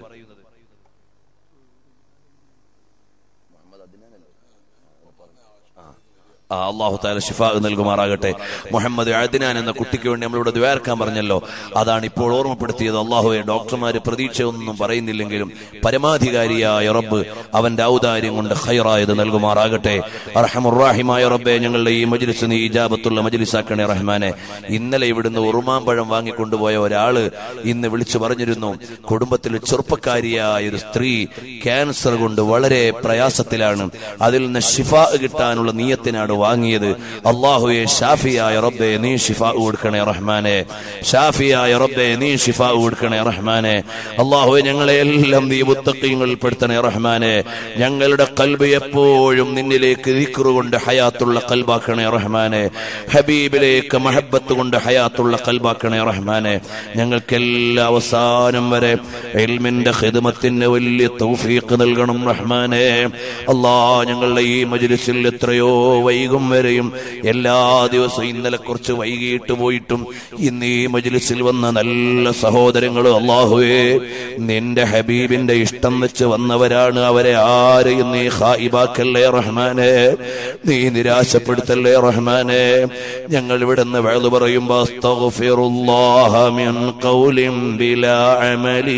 ആ, അള്ളാഹു താല ഷിഫാ നൽകുമാറാകട്ടെ മുഹമ്മദ് അദ്നാൻ എന്ന കുട്ടിക്ക് വേണ്ടി നമ്മളിവിടെ ദ്വാരക്കാൻ പറഞ്ഞല്ലോ അതാണ് ഇപ്പോൾ ഓർമ്മപ്പെടുത്തിയത് അള്ളാഹുവെ ഡോക്ടർമാര് പ്രതീക്ഷയൊന്നും പറയുന്നില്ലെങ്കിലും പരമാധികാരിയായ റബ്ബ് അവന്റെ ഔദാര്യം കൊണ്ട് ഹൈറായത് നൽകുമാറാകട്ടെ അർഹമുറാഹിമായ റബ്ബെ ഞങ്ങളുടെ ഈ മജ്ലിസ് നീ ഇജാബത്തുള്ള മജ്ലിസാക്കണേ റഹ്മാനെ ഇന്നലെ ഇവിടുന്ന് ഉറുമാമ്പഴം വാങ്ങിക്കൊണ്ടുപോയ ഒരാള് ഇന്ന് വിളിച്ചു പറഞ്ഞിരുന്നു കുടുംബത്തിൽ ചെറുപ്പക്കാരിയായ ഒരു സ്ത്രീ ക്യാൻസർ കൊണ്ട് വളരെ പ്രയാസത്തിലാണ് അതിൽ നിന്ന് ഷിഫ കിട്ടാനുള്ള നീയത്തിനാണ് വാങ്ങിയത് അള്ളാഹുയെ ഷാഫിയായ റബ്ബെ നീ ഷിഫ കൊടുക്കണേ റഹ്മാനെ ഷാഫിയായ റബ്ബെ നീ ഷിഫ കൊടുക്കണേ റഹ്മാനെ അള്ളാഹുവെ ഞങ്ങളെ എല്ലാം നീ മുത്തക്കീങ്ങളിൽ പെടുത്തണേ റഹ്മാനെ ഞങ്ങളുടെ കൽബ് എപ്പോഴും നിന്നിലേക്ക് ദിക്റ് കൊണ്ട് ഹയാത്തുള്ള കൽബാക്കണേ റഹ്മാനെ ഹബീബിലേക്ക് മഹബത്ത് കൊണ്ട് ഹയാത്തുള്ള കൽബാക്കണേ റഹ്മാനെ ഞങ്ങൾക്കെല്ലാം അവസാനം വരെ ഇൽമിന്റെ ഖിദ്മത്തിന് വലിയ തൗഫീഖ് നൽകണം റഹ്മാനെ അല്ലാ ഞങ്ങളുടെ ഈ മജ്ലിസിൽ എത്രയോ വൈകും വരെയും എല്ലാ ദിവസവും ഇന്നലെ കുറച്ച് വൈകിട്ട് പോയിട്ടും ഇന്ന് ഈ മജ്ലിസിൽ വന്ന നല്ല സഹോദരങ്ങൾ അള്ളാഹുവേ നിന്റെ ഹബീബിന്റെ ഇഷ്ടം വെച്ച് വന്നവരാണ് അവരെ ആരെയും നീ ഹായിബാക്കല്ലേ റഹ്മാനെ നീ നിരാശപ്പെടുത്തല്ലേ റഹ്മാനെ ഞങ്ങൾ ഇവിടുന്ന് വേള് പറയുമ്പോ അസ്തഗ്ഫിറുല്ലാഹ മിൻ ഖൗലിൻ ബിലാ അമലി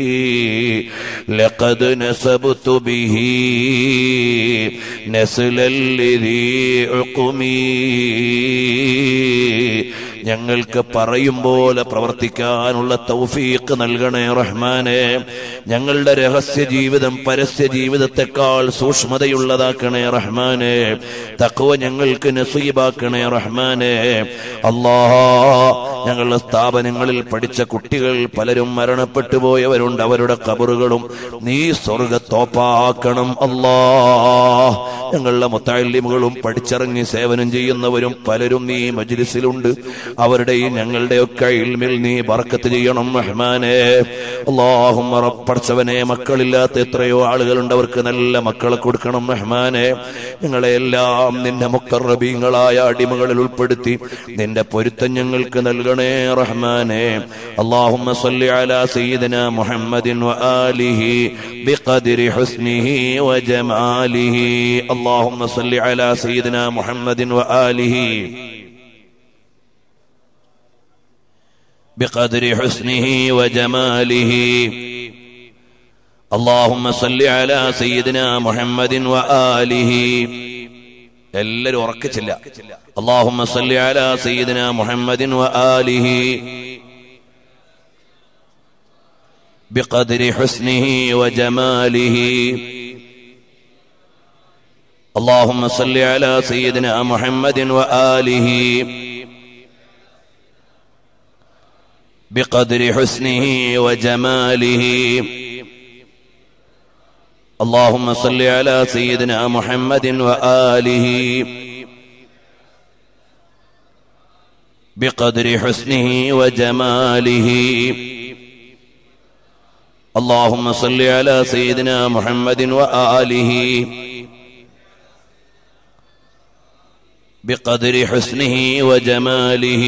ലഖദ് നസബ്തു ബിഹി നസ്ലൽ ലിദീ ഉഖ്മീ ഞങ്ങൾക്ക് പറയും പോലെ പ്രവർത്തിക്കാനുള്ള തൗഫീഖ് നൽകണേ റഹ്മാനെ ഞങ്ങളുടെ രഹസ്യ ജീവിതം പരസ്യ ജീവിതത്തെക്കാൾ സൂക്ഷ്മതയുള്ളതാക്കണേ റഹ്മാനെ തക്വ ഞങ്ങൾക്ക് നസീബാക്കണേ റഹ്മാനെ അല്ലാ ഞങ്ങളുടെ സ്ഥാപനങ്ങളിൽ പഠിച്ച കുട്ടികൾ പലരും മരണപ്പെട്ടു പോയവരുണ്ട് അവരുടെ കബറുകളും നീ സ്വർഗത്തോപ്പാക്കണം അല്ലാ ഞങ്ങളുടെ മുത്താലിമുകളും പഠിച്ചിറങ്ങി സേവനം ചെയ്യുന്നവരും പലരും നീ മജ്ലിസിലുണ്ട് അവരുടെയും ഞങ്ങളുടെയൊക്കെ ഇൽമിൽ നീ ബർക്കത്ത് ചെയ്യണം റഹ്മാനെ അള്ളാഹും പഠിച്ചവനെ മക്കളില്ലാത്ത എത്രയോ ആളുകളുണ്ട് അവർക്ക് നല്ല മക്കളെ കൊടുക്കണം റഹ്മാനെ ഞങ്ങളെ എല്ലാം നിന്റെ മുക്കറബീങ്ങളായ അടിമകളിൽ ഉൾപ്പെടുത്തി നിന്റെ പൊരുത്തം ഞങ്ങൾക്ക് നൽകണേ റഹ്മാനെ اللهم صل على سيدنا محمد وآله بقدر حسنه وجماله اللهم صل على سيدنا محمد وآله بقدر حسنه وجماله اللهم صل على سيدنا محمد وآله എല്ലാരും ഉറക്കിച്ചില്ല اللهم صل على سيدنا محمد وآله بقدر حسنه وجماله اللهم صل على سيدنا محمد وآله بقدر حسنه وجماله اللهم صل على سيدنا محمد وآله بقدر حسنه وجماله اللهم صل على سيدنا محمد وآله بقدر حسنه وجماله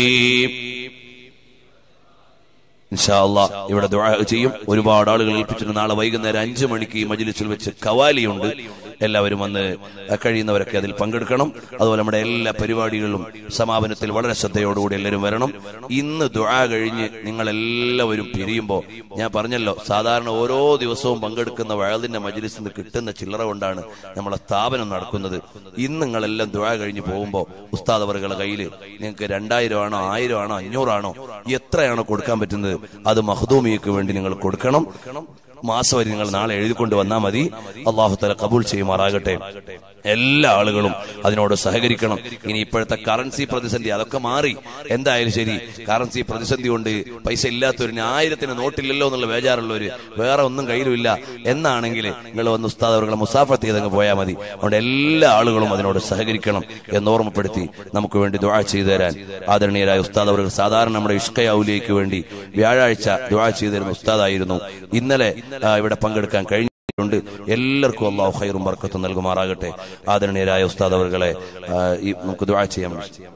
ഇൻഷാല്ല ഇവിടെ ദുആ ചെയ്യും ഒരുപാട് ആളുകൾ ഏൽപ്പിച്ചിട്ട് നാളെ വൈകുന്നേരം അഞ്ചു മണിക്ക് ഈ മജ്ലിസിൽ വെച്ച് കവാലിയുണ്ട് എല്ലാവരും വന്ന് കഴിയുന്നവരൊക്കെ അതിൽ പങ്കെടുക്കണം അതുപോലെ നമ്മുടെ എല്ലാ പരിപാടികളിലും സമാപനത്തിൽ വളരെ ശ്രദ്ധയോടുകൂടി എല്ലാവരും വരണം ഇന്ന് ദുആ കഴിഞ്ഞ് നിങ്ങൾ എല്ലാവരും പിരിയുമ്പോൾ ഞാൻ പറഞ്ഞല്ലോ സാധാരണ ഓരോ ദിവസവും പങ്കെടുക്കുന്ന വയലിന്റെ മജ്ലിസിൽ നിന്ന് കിട്ടുന്ന ചില്ലറ കൊണ്ടാണ് നമ്മളെ സ്ഥാപനം നടക്കുന്നത് ഇന്ന് നിങ്ങളെല്ലാം ദുആ കഴിഞ്ഞ് പോകുമ്പോൾ ഉസ്താദ് അവറുകളുടെ കയ്യിൽ നിങ്ങൾക്ക് രണ്ടായിരം ആണോ ആയിരം ആണോ അഞ്ഞൂറാണോ എത്രയാണോ കൊടുക്കാൻ പറ്റുന്നത് അത് മഹദൂമിയക്ക് വേണ്ടി നിങ്ങൾ കൊടുക്കണം മാസം വരെ നിങ്ങൾ നാളെ എഴുതിക്കൊണ്ട് വന്നാൽ മതി അള്ളാഹു തല കബൂൾ ചെയ്യുമാറാകട്ടെ എല്ലാ ആളുകളും അതിനോട് സഹകരിക്കണം ഇനി ഇപ്പോഴത്തെ കറൻസി പ്രതിസന്ധി അതൊക്കെ മാറി എന്തായാലും ശരി കറൻസി പ്രതിസന്ധി കൊണ്ട് പൈസ ഇല്ലാത്തവരിന് ആയിരത്തിന് നോട്ടില്ലല്ലോ എന്നുള്ള ബേജാറുള്ളവര് വേറെ ഒന്നും കയ്യിലുമില്ല എന്നാണെങ്കിൽ നിങ്ങൾ വന്ന് ഉസ്താദ് അവരുടെ മുസാഫത്ത് ചെയ്തങ്ങ് പോയാൽ മതി അതുകൊണ്ട് എല്ലാ ആളുകളും അതിനോട് സഹകരിക്കണം എന്ന് ഓർമ്മപ്പെടുത്തി നമുക്ക് വേണ്ടി ദുആ ചെയ്തു തരാൻ ആദരണീയരായ ഉസ്താദ് അവർ സാധാരണ നമ്മുടെ ഇഷ്കയൗലിയയ്ക്ക് വേണ്ടി വ്യാഴാഴ്ച ദുആ ചെയ്തു തരുന്ന ഉസ്താദായിരുന്നു ഇന്നലെ ആ, ഇവിടെ പങ്കെടുക്കാൻ കഴിഞ്ഞു ണ്ട് എല്ലാവർക്കും അള്ളാഹു ഖൈറും ബർക്കത്തും നൽകുമാറാകട്ടെ ആദരണീയരായ ഉസ്താദ് അവർകളെ ആ, ഈ നമുക്ക് ദുആ ചെയ്യാൻ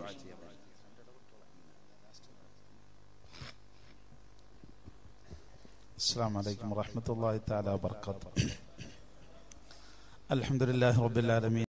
السلام عليكم ورحمة الله تعالى وبركاته الحمد لله رب العالمين